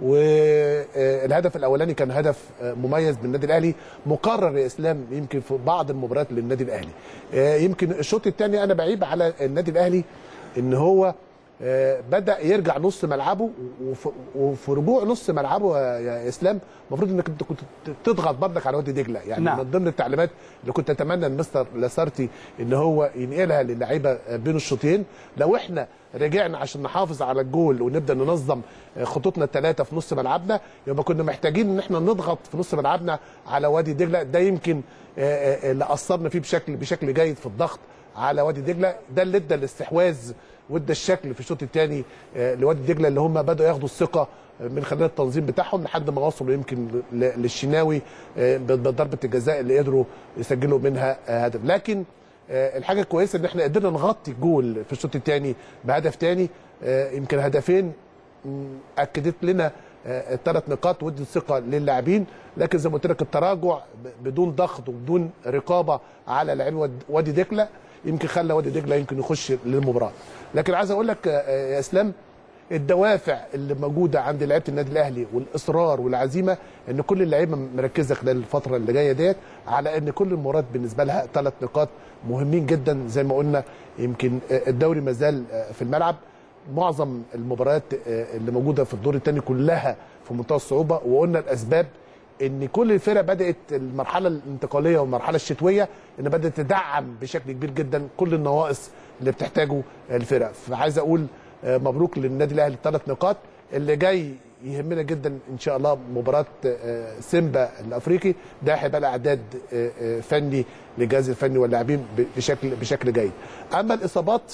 والهدف الاولاني كان هدف آه، مميز بالنادي الاهلي مقرر يا اسلام يمكن في بعض المباريات للنادي الاهلي آه، يمكن الشوط الثاني انا بعيب على النادي الاهلي ان هو آه، بدا يرجع نص ملعبه وف- وفي رجوع نص ملعبه يا يا اسلام المفروض انك انت كنت تضغط برضك على وادي دجله يعني نعم. من ضمن التعليمات اللي كنت اتمنى ان مستر لاسارتي ان هو ينقلها للعيبه بين الشوطين لو احنا رجعنا عشان نحافظ على الجول ونبدا ننظم خطوطنا الثلاثه في نص ملعبنا يبقى كنا محتاجين ان احنا نضغط في نص ملعبنا على وادي دجله ده يمكن آه، آه، اللي اثرنا فيه بشكل بشكل جيد في الضغط على وادي دجله ده اللي ادى الاستحواذ وادى الشكل في الشوط الثاني لوادي دجله اللي هم بداوا ياخدوا الثقه من خلال التنظيم بتاعهم لحد ما وصلوا يمكن ل- للشناوي آه، بضربه الجزاء اللي قدروا يسجلوا منها آه، هدف لكن آه، الحاجه الكويسه ان احنا قدرنا نغطي الجول في الشوط الثاني بهدف ثاني يمكن هدفين مم، اكدت لنا الثلاث نقاط ودي ثقه للاعبين لكن زي ما قلت لك التراجع ب- بدون ضغط وبدون رقابه على لاعبي واد- وادي دجله يمكن خلى وادي دجله يمكن يخش للمباراه لكن عايز اقول لك آه، يا اسلام الدوافع اللي موجوده عند لعيبه النادي الاهلي والاصرار والعزيمه ان كل اللعيبه مركزه خلال الفتره اللي جايه ديت على ان كل المباريات بالنسبه لها ثلاث نقاط مهمين جدا زي ما قلنا يمكن الدوري ما زال في الملعب معظم المباريات اللي موجوده في الدور الثاني كلها في منتهى الصعوبه وقلنا الاسباب ان كل الفرق بدات المرحله الانتقاليه والمرحله الشتويه ان بدات تدعم بشكل كبير جدا كل النواقص اللي بتحتاجه الفرق فعايز اقول آه، مبروك للنادي الاهلي الثلاث نقاط اللي جاي يهمنا جدا ان شاء الله مباراه آه، سيمبا الافريقي ده هيبقى له اعداد آه، آه، فني للجهاز الفني واللاعبين ب- بشكل بشكل جيد اما الاصابات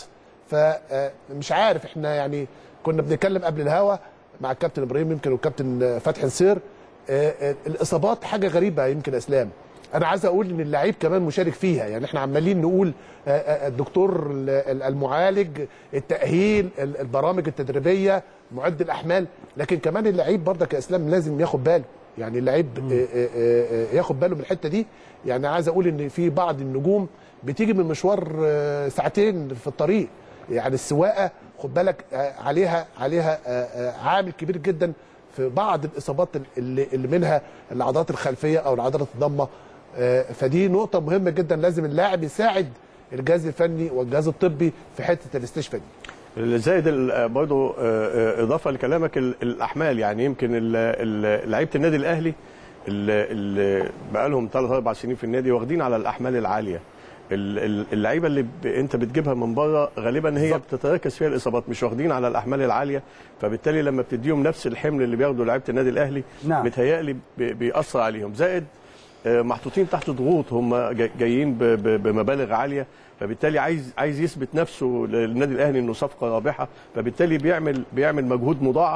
فمش عارف احنا يعني كنا بنتكلم قبل الهوا مع الكابتن ابراهيم يمكن والكابتن فتحي نصير آه، آه، الاصابات حاجه غريبه يمكن اسلام انا عايز اقول ان اللعيب كمان مشارك فيها يعني احنا عمالين نقول آه، آه، الدكتور ال- ال- المعالج التاهيل ال- البرامج التدريبيه معد الاحمال لكن كمان اللعيب برضك يا اسلام لازم ياخد باله يعني اللعيب آه، آه، آه، ياخد باله من الحته دي يعني عايز اقول ان في بعض النجوم بتيجي من مشوار آه، ساعتين في الطريق يعني السواقه خد بالك آه، عليها عليها آه، آه، عامل كبير جدا في بعض الاصابات اللي, اللي منها العضلات الخلفيه او العضلات الضمه آه، فدي نقطه مهمه جدا لازم اللاعب يساعد الجهاز الفني والجهاز الطبي في حته الاستشفاء دي زائد ال- برضو آه، آه، اضافه لكلامك ال- الاحمال يعني يمكن ال- ال- لعيبه النادي الاهلي اللي- اللي بقى لهم ثلاث اربع سنين في النادي واخدين على الاحمال العاليه ال- ال- اللعيبه اللي ب... انت بتجيبها من بره غالبا هي بتتركز فيها الاصابات مش واخدين على الاحمال العاليه فبالتالي لما بتديهم نفس الحمل اللي بياخده لعيبه النادي الاهلي نعم. متهيألي ب- بيأثر عليهم زائد آه، محطوطين تحت ضغوط هم جاي- جايين ب- ب- بمبالغ عاليه فبالتالي عايز عايز يثبت نفسه للنادي الاهلي انه صفقه رابحه فبالتالي بيعمل بيعمل مجهود مضاعف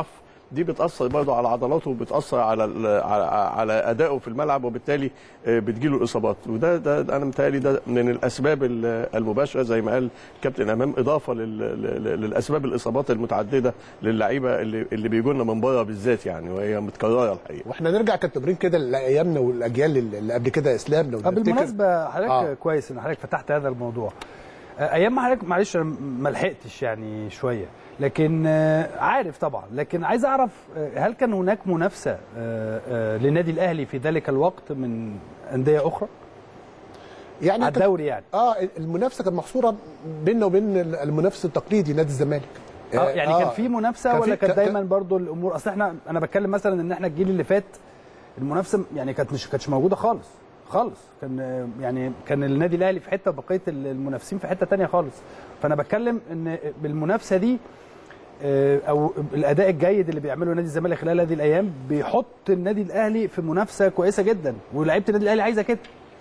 دي بتاثر برضه على عضلاته وبتاثر على ال- على, على ادائه في الملعب وبالتالي آه، بتجيله الاصابات وده ده ده انا متهيألي ده من الاسباب ال- المباشره زي ما قال كابتن امام اضافه لل- لل- للاسباب الاصابات المتعدده للعيبه اللي اللي بيجوا لنا من بره بالذات يعني وهي متكرره الحقيقه واحنا نرجع كابتن ابراهيم كده لايامنا والاجيال اللي قبل كده اسلام لو طب نفتكر بالمناسبه حضرتك آه. آه. كويس ان حضرتك فتحت هذا الموضوع آه، ايام ما حضرتك معلش انا ما لحقتش يعني شويه لكن آه، عارف طبعا لكن عايز اعرف آه، هل كان هناك منافسه آه، آه، للنادي الاهلي في ذلك الوقت من انديه اخرى يعني على كانت- الدوري يعني اه المنافسه كانت محصوره بيننا وبين المنافس التقليدي نادي الزمالك اه يعني كان في منافسه كان ولا في- كانت كان- دايما برضو الامور اصل احنا انا بتكلم مثلا ان احنا الجيل اللي فات المنافسه يعني كانت مش كانتش موجوده خالص خالص كان آه، يعني كان النادي الاهلي في حته وبقيه المنافسين في حته تانية خالص فانا بتكلم ان بالمنافسه دي آه، او الاداء الجيد اللي بيعمله نادي الزمالك خلال هذه الايام بيحط النادي الاهلي في منافسه كويسه جدا ولاعيبه النادي الاهلي عايزه كده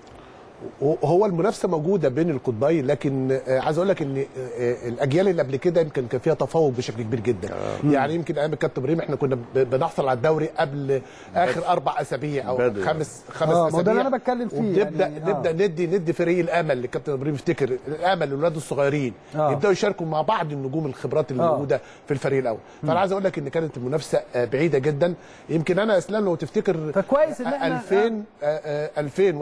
هو المنافسه موجوده بين القطبين لكن آه، عايز اقول لك ان آه، آه، الاجيال اللي قبل كده يمكن كان فيها تفوق بشكل كبير جدا يعني يمكن ايام الكابتن ابراهيم احنا كنا ب- بنحصل على الدوري قبل اخر اربع اسابيع او بدري. خمس خمس آه، ما هو ده اسابيع اللي أنا بتكلم فيه ونبدا يعني، آه. نبدا ندي ندي فريق الامل اللي الكابتن ابراهيم يفتكر الامل للاولاد الصغيرين آه. يبداوا يشاركوا مع بعض النجوم الخبرات اللي آه. موجوده في الفريق الاول فانا عايز اقول لك ان كانت المنافسه آه، بعيده جدا يمكن انا اسلام لو تفتكر فكويس إن إحنا- 2000 آه، آه، 2000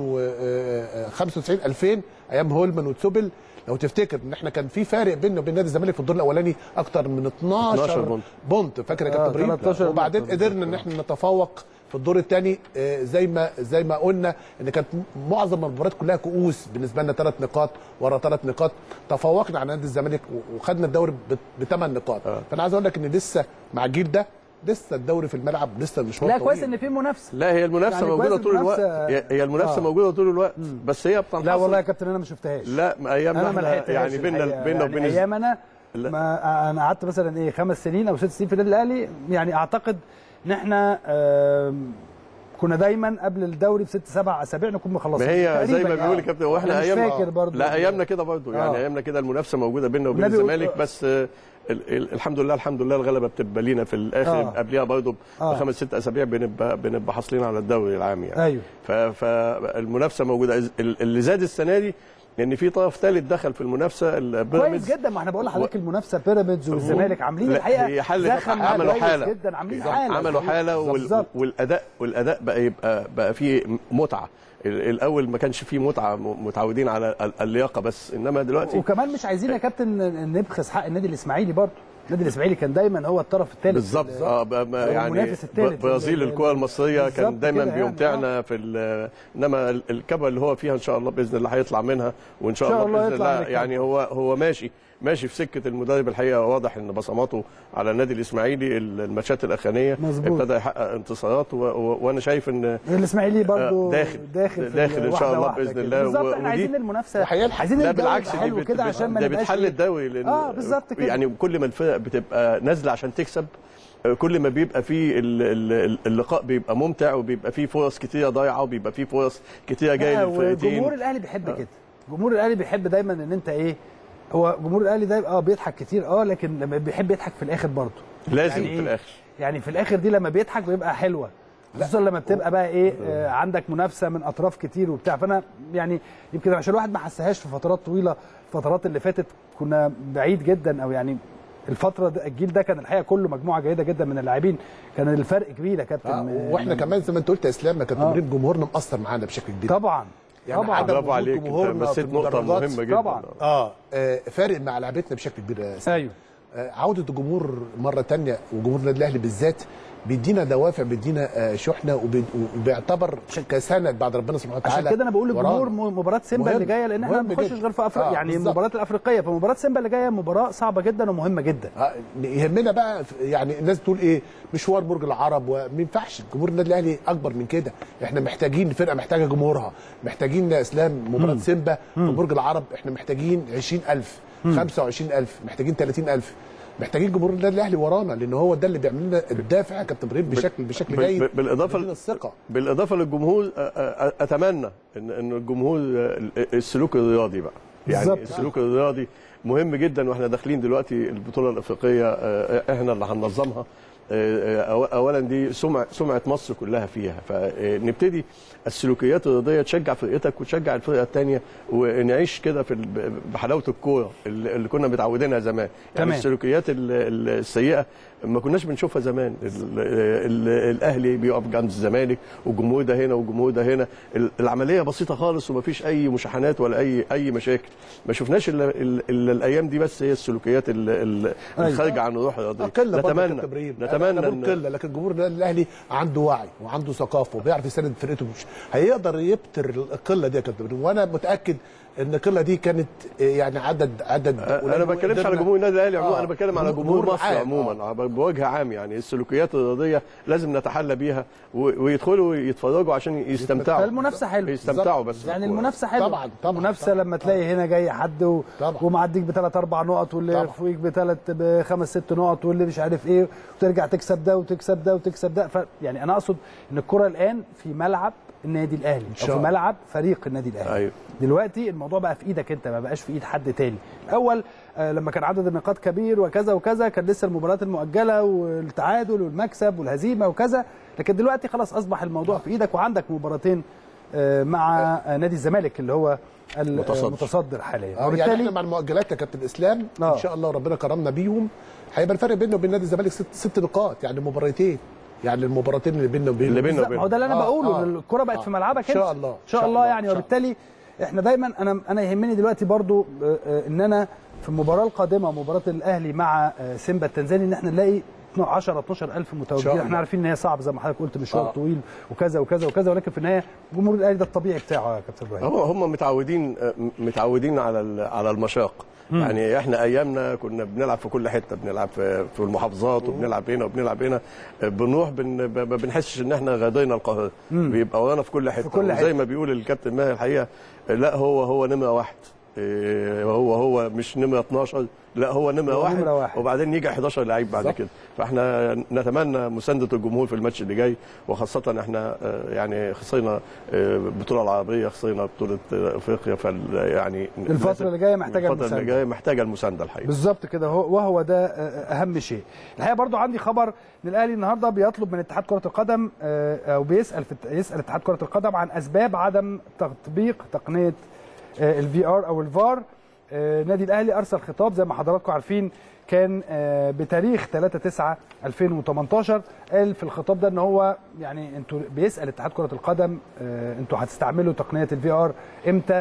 و2095 2000 ايام هولمان وتسوبل لو تفتكر ان احنا كان في فارق بيننا وبين نادي الزمالك في الدور الاولاني اكتر من 12 12 بونت. بونت فاكر يا آه، كابتن ابراهيم 13 وبعدين بونت. قدرنا ان احنا نتفوق في الدور الثاني زي ما زي ما قلنا ان كانت معظم المباريات كلها كؤوس بالنسبه لنا ثلاث نقاط ورا ثلاث نقاط تفوقنا على نادي الزمالك و- وخدنا الدوري بثمان نقاط فانا عايز اقول لك ان لسه مع الجيل ده لسه الدوري في الملعب لسه المشوار لا طويل. كويس ان في منافسه لا هي المنافسه يعني موجوده كويس طول الوقت المنافسة- هي هي المنافسه آه. موجوده طول الوقت بس هي بتنحصر لا والله يا كابتن انا ما شفتهاش لا ما ايامنا انا ما احنا لحقتهاش يعني بيننا الحقيقة. بيننا يعني وبين الز- ايام انا لا. ما انا قعدت مثلا ايه خمس سنين او ست سنين في النادي الاهلي يعني اعتقد ان احنا آم، كنا دايما قبل الدوري بست سبع اسابيع نكون مخلصين ما هي زي تقريباً ما بيقول يعني. الكابتن واحنا أنا مش ايام فاكر برضه لا ايامنا كده برضه يعني آه. ايامنا كده المنافسه موجوده بيننا وبين النبي- الزمالك بس آه، ال- ال- الحمد لله الحمد لله الغلبه بتبقى لينا في الاخر آه. قبلها برضه آه. بخمس ست اسابيع بنبقى بنبقى حاصلين على الدوري العام يعني ايوه ف- فالمنافسه موجوده ال- اللي زاد السنه دي ان في طرف ثالث دخل في المنافسه كويس البيراميدز جدا ما احنا بقول لحضرتك المنافسه بيراميدز والزمالك عاملين لا، الحقيقه هي حل زخم عملوا كويس حاله جدا عاملين بالظبط. حاله عملوا حاله وال... بالظبط. والاداء والاداء بقى يبقى بقى فيه متعه ال- الاول ما كانش فيه متعه م- متعودين على ال- اللياقه بس انما دلوقتي وكمان مش عايزين يا كابتن نبخس حق النادي الاسماعيلي برضه النادي الاسماعيلي كان دايما هو الطرف الثالث بالظبط اه ب- ب- هو يعني المنافس التالت. ب- برازيل الكره المصريه بالظبط كان دايما كده يعني. بيمتعنا في ال- انما ال- الكبه اللي هو فيها ان شاء الله باذن الله هيطلع منها وان شاء, إن شاء الله الله باذن يطلع الله من الكبة. يعني هو هو ماشي ماشي في سكه المدرب الحقيقه واضح ان بصماته على النادي الاسماعيلي ال- الماتشات الاخرانيه مظبوط. ابتدى يحقق انتصارات و- و- وانا شايف ان الاسماعيلي برضه آه، داخل. داخل في داخل إن شاء واحدة الله واحدة بإذن كده. الله. بالظبط و- احنا ودي- عايزين المنافسه وهيلحق. عايزين لا الدوري بالعكس يبقى دي حلو بت- كده بت- عشان ما ده نبقاش بتحل إيه؟ الدوري لان اه بالظبط كده يعني كل ما الفرق بتبقى نازله عشان تكسب آه، كل ما بيبقى فيه ال- ال- اللقاء بيبقى ممتع وبيبقى فيه فرص كتيره ضايعه وبيبقى فيه فرص كتيره جايه لا، للفرقتين وجمهور الاهلي بيحب كده جمهور الاهلي بيحب دايما ان انت ايه هو جمهور الاهلي ده اه بيضحك كتير اه لكن لما بيحب يضحك في الاخر برضه لازم يعني في إيه؟ الاخر يعني في الاخر دي لما بيضحك بيبقى حلوه خصوصا لما بتبقى بقى ايه آه عندك منافسه من اطراف كتير وبتاع فانا يعني يمكن عشان الواحد ما حسهاش في فترات طويله الفترات اللي فاتت كنا بعيد جدا او يعني الفتره ده الجيل ده كان الحقيقه كله مجموعه جيده جدا من اللاعبين كان الفرق كبير يا كابتن آه آه، واحنا يعني كمان زي ما انت قلت يا اسلام يا كابتن آه. ابراهيم جمهورنا مأثر معانا بشكل كبير طبعا يعني طبعا عدم برافو وجود عليك انت جمهورنا في مسيت نقطه المدرجات مهمه جدا طبعا. اه آه، فارق مع لعبتنا بشكل كبير يا اسلام ايوه آه، عوده الجمهور مره تانية وجمهور النادي الاهلي بالذات بيدينا دوافع بيدينا آه، شحنه وبي- وبيعتبر كسند بعد ربنا سبحانه وتعالى عشان كده انا بقول ورانا. للجمهور م- مباراه سيمبا مهم. اللي جايه لان احنا مهم ما بنخشش جدا. غير في افريقيا آه، يعني بالظبط. المباريات الافريقيه فمباراه سيمبا اللي جايه مباراه صعبه جدا ومهمه جدا آه، يهمنا بقى في- يعني الناس بتقول ايه مشوار برج العرب وما ينفعش جمهور النادي الاهلي اكبر من كده احنا محتاجين الفرقه محتاجه جمهورها محتاجين يا اسلام مباراه سيمبا في برج العرب احنا محتاجين 20000 25000 محتاجين 30000 محتاجين جمهور النادي الاهلي ورانا لان هو ده اللي بيعمل لنا الدافع يا كابتن ابراهيم بشكل بشكل بال- جيد بال- بالإضافة بيدينا الثقه بالاضافه للجمهور أ- أ- اتمنى ان ان الجمهور ال- السلوك الرياضي بقى يعني بالظبط. السلوك الرياضي مهم جدا واحنا داخلين دلوقتي البطوله الافريقيه آه، احنا اللي هننظمها آه، آه، اولا دي سمعه سمعه مصر كلها فيها فنبتدي السلوكيات الرياضيه تشجع فرقتك وتشجع الفرقه الثانيه ونعيش كده في ال- بحلاوه الكوره اللي اللي كنا متعودينها زمان يعني تمام. السلوكيات ال- ال- السيئه ما كناش بنشوفها زمان ال- ال- الاهلي بيقف جنب الزمالك والجمهور ده هنا والجمهور ده هنا ال- العمليه بسيطه خالص وما فيش اي مشاحنات ولا اي اي مشاكل ما شفناش الا الا- الا الايام دي بس هي السلوكيات ال- ال- أيوة. الخارجه عن الروح الرياضيه قله برضه يا نتمنى كابتن ابراهيم نتمنى انا بقول إن- قله لكن جمهور النادي الاهلي عنده وعي وعنده ثقافه وبيعرف يساند فرقته مش هيقدر يبتر القله دي يا كابتن ابراهيم وانا متاكد ان القله دي كانت يعني عدد عدد انا ما بتكلمش على قدرنا- جمهور النادي الاهلي عموما آه. انا بتكلم على جمهور جمهور مصر عام. عموما آه. بوجه عام يعني السلوكيات الرياضيه لازم نتحلى بيها و- ويدخلوا يتفرجوا عشان يستمتعوا فالمنافسه حلوه يستمتعوا بس يعني بالكورة. المنافسه حلوه طبعاً، طبعاً، المنافسه طبعاً، لما تلاقي هنا جاي حد و... طبعاً. ومعديك بثلاث اربع نقط واللي طبعاً. فوقيك بثلاث بخمس ست نقط واللي مش عارف ايه وترجع تكسب ده وتكسب ده وتكسب ده ف... يعني انا اقصد ان الكره الان في ملعب النادي الاهلي او شاء في الله. ملعب فريق النادي الاهلي أيوة. دلوقتي الموضوع بقى في ايدك انت ما بقاش في ايد حد تاني الاول آه، لما كان عدد النقاط كبير وكذا وكذا كان لسه المباريات المؤجله والتعادل والمكسب والهزيمه وكذا لكن دلوقتي خلاص اصبح الموضوع في ايدك وعندك مباراتين آه، مع آه، نادي الزمالك اللي هو متصدر. المتصدر حاليا آه، يعني وبالتالي احنا مع المؤجلات يا كابتن اسلام آه. ان شاء الله ربنا كرمنا بيهم هيبقى الفرق بيننا وبين نادي الزمالك ست, ست نقاط يعني مباراتين يعني المباراتين اللي بيننا وبين اللي بيننا بالظبط، ما هو ده اللي انا آه، بقوله آه. ان الكره بقت آه. في ملعبك إن شاء انت. الله، ان شاء الله يعني إن شاء وبالتالي احنا دايما انا انا يهمني دلوقتي برضو آه، آه، ان انا في المباراه القادمه مباراه الاهلي مع آه، سيمبا التنزاني ان احنا نلاقي 10 12 الف متواجدين شاء احنا الله. عارفين ان هي صعب زي ما حضرتك قلت مشوار آه. طويل وكذا وكذا وكذا ولكن في النهايه جمهور الاهلي ده الطبيعي بتاعه يا كابتن ابراهيم هو هم متعودين متعودين على ال- على المشاق يعني احنا ايامنا كنا بنلعب في كل حته بنلعب في في المحافظات وبنلعب هنا وبنلعب هنا بنروح بن ما بنحسش ان احنا غادينا القاهره بيبقى ورانا في كل حته كل وزي حتة. ما بيقول الكابتن ماهر الحقيقه لا هو هو نمره واحد إيه، هو هو مش نمره 12 لا هو نمره هو واحد, نمرة واحد. وبعدين يجي 11 لعيب بعد بالظبط. كده فاحنا نتمنى مسانده الجمهور في الماتش اللي جاي وخاصه احنا آه، يعني خسرنا آه، البطوله العربيه خسرنا بطوله آه، افريقيا فال يعني الفترة لازم- اللي جاية محتاجة الفتره اللي المساندة. جايه محتاجه المسانده الحقيقه بالظبط كده هو وهو ده آه، اهم شيء الحقيقه برضو عندي خبر ان الاهلي النهارده بيطلب من اتحاد كره القدم آه، او بيسال في يسال اتحاد كره القدم عن اسباب عدم تطبيق تقنيه الفي ار او الفار نادي الاهلي ارسل خطاب زي ما حضراتكم عارفين كان آه، بتاريخ 3 9 2018 قال في الخطاب ده ان هو يعني انتوا بيسال اتحاد كره القدم آه، انتوا هتستعملوا تقنيه الفي ار امتى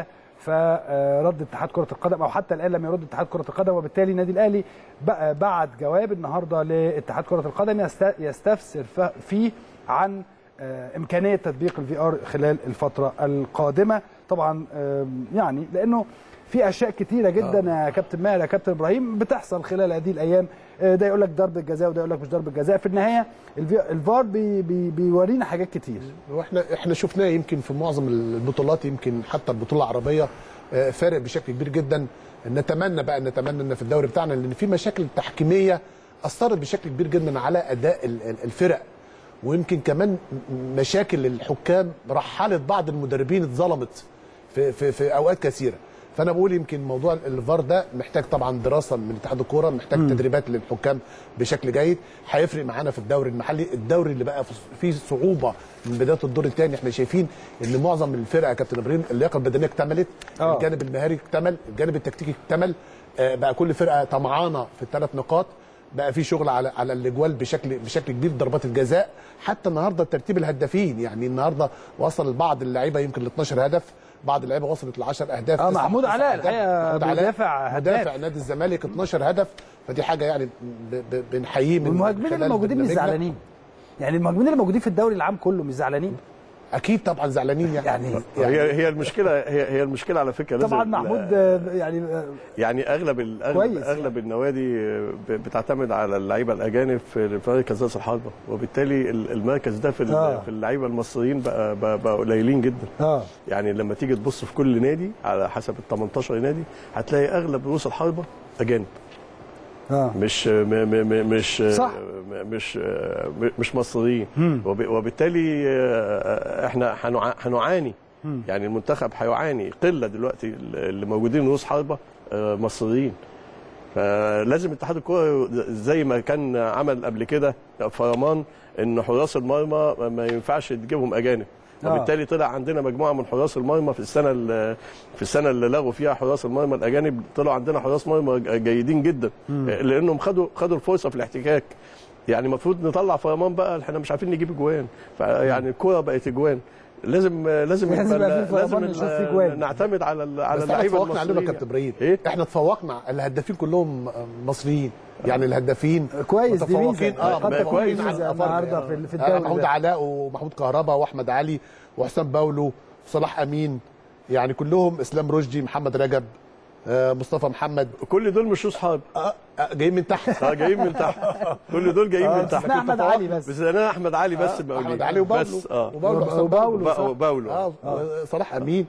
فرد اتحاد كره القدم او حتى الان لم يرد اتحاد كره القدم وبالتالي النادي الاهلي بقى بعت جواب النهارده لاتحاد كره القدم يست- يستفسر ف- فيه عن آه، امكانيه تطبيق الفي ار خلال الفتره القادمه طبعا آم، يعني لانه في اشياء كتيره جدا يا كابتن ماهر يا كابتن ابراهيم بتحصل خلال هذه الايام آه، ده يقول لك ضربه جزاء وده يقول لك مش ضربه جزاء في النهايه الفي- الفار بي بي بيورينا حاجات كتير واحنا احنا شفناه يمكن في معظم البطولات يمكن حتى البطوله العربيه آه، فارق بشكل كبير جدا نتمنى بقى نتمنى ان في الدوري بتاعنا لان في مشاكل تحكيميه اثرت بشكل كبير جدا على اداء ال- ال- الفرق ويمكن كمان م- مشاكل الحكام رحلت بعض المدربين اتظلمت في في في اوقات كثيره فانا بقول يمكن موضوع الفار ده محتاج طبعا دراسه من اتحاد الكوره محتاج تدريبات للحكام بشكل جيد هيفرق معانا في الدوري المحلي الدوري اللي بقى فيه صعوبه من بدايه الدور الثاني احنا شايفين ان معظم الفرق يا كابتن ابراهيم اللياقه البدنيه اكتملت آه. الجانب المهاري اكتمل الجانب التكتيكي اكتمل آه، بقى كل فرقه طمعانه في الثلاث نقاط بقى في شغل على على الاجوال بشكل بشكل كبير ضربات الجزاء حتى النهارده ترتيب الهدافين يعني النهارده وصل بعض اللعيبه يمكن ل 12 هدف بعض اللعيبه وصلت ل 10 اهداف آه، تسع- محمود تسع علاء أهداف. الحقيقة محمود علاء بيدافع هداف. مدافع نادي الزمالك 12 هدف فدي حاجه يعني ب- ب- بنحييه من والمهاجمين اللي خلال موجودين مش برنامجنا. زعلانين يعني المهاجمين اللي موجودين في الدوري العام كله مش زعلانين اكيد طبعا زعلانين يعني يعني هي هي المشكله هي هي المشكله على فكره لازم طبعا محمود آه، يعني آه، يعني اغلب ال- اغلب, كويس أغلب النوادي ب- بتعتمد على اللعيبه الاجانب في في مركز راس الحربه وبالتالي ال- المركز ده في ال- آه. في اللعيبه المصريين بقى بقى, بقى قليلين جدا اه يعني لما تيجي تبص في كل نادي على حسب ال 18 نادي هتلاقي اغلب رؤوس الحربه اجانب اه مش م م م مش صح. م- مش م- مش مصريين وب- وبالتالي آه، احنا هنع- هنعاني يعني المنتخب هيعاني قله دلوقتي اللي موجودين رؤوس حربه آه، مصريين فلازم اتحاد الكوره زي ما كان عمل قبل كده فرمان ان حراس المرمى ما ينفعش تجيبهم اجانب آه. وبالتالي طلع عندنا مجموعه من حراس المرمى في السنه ال- في السنه اللي لغوا فيها حراس المرمى الاجانب طلعوا عندنا حراس مرمى جيدين جدا لانهم خدوا خدوا الفرصه في الاحتكاك يعني المفروض نطلع فرمان بقى احنا مش عارفين نجيب اجوان فيعني الكوره بقت اجوان لازم لازم لازم يبقى في لازم فرمان نشوف فيه جوان. نعتمد على ال- على بس احنا اللعيبه تفوقنا عليهم يا المصريين كابتن ابراهيم ايه احنا تفوقنا الهدافين كلهم مصريين يعني الهدافين كويس دي متفوقين ميزه اه قد تكون متفوقين ميزه على الأفارقة. النهارده في في آه، الدوري محمود ده. علاء ومحمود كهربا واحمد علي وحسام باولو وصلاح امين يعني كلهم اسلام رشدي محمد رجب آه، مصطفى محمد كل دول مش اصحاب آه، آه، جايين من تحت اه جايين من تحت كل دول جايين آه، من تحت استثناء احمد علي بس بس انا احمد علي بس بقول احمد علي وباولو بس اه وباولو حسام وباولو، باولو با- باولو اه صلاح امين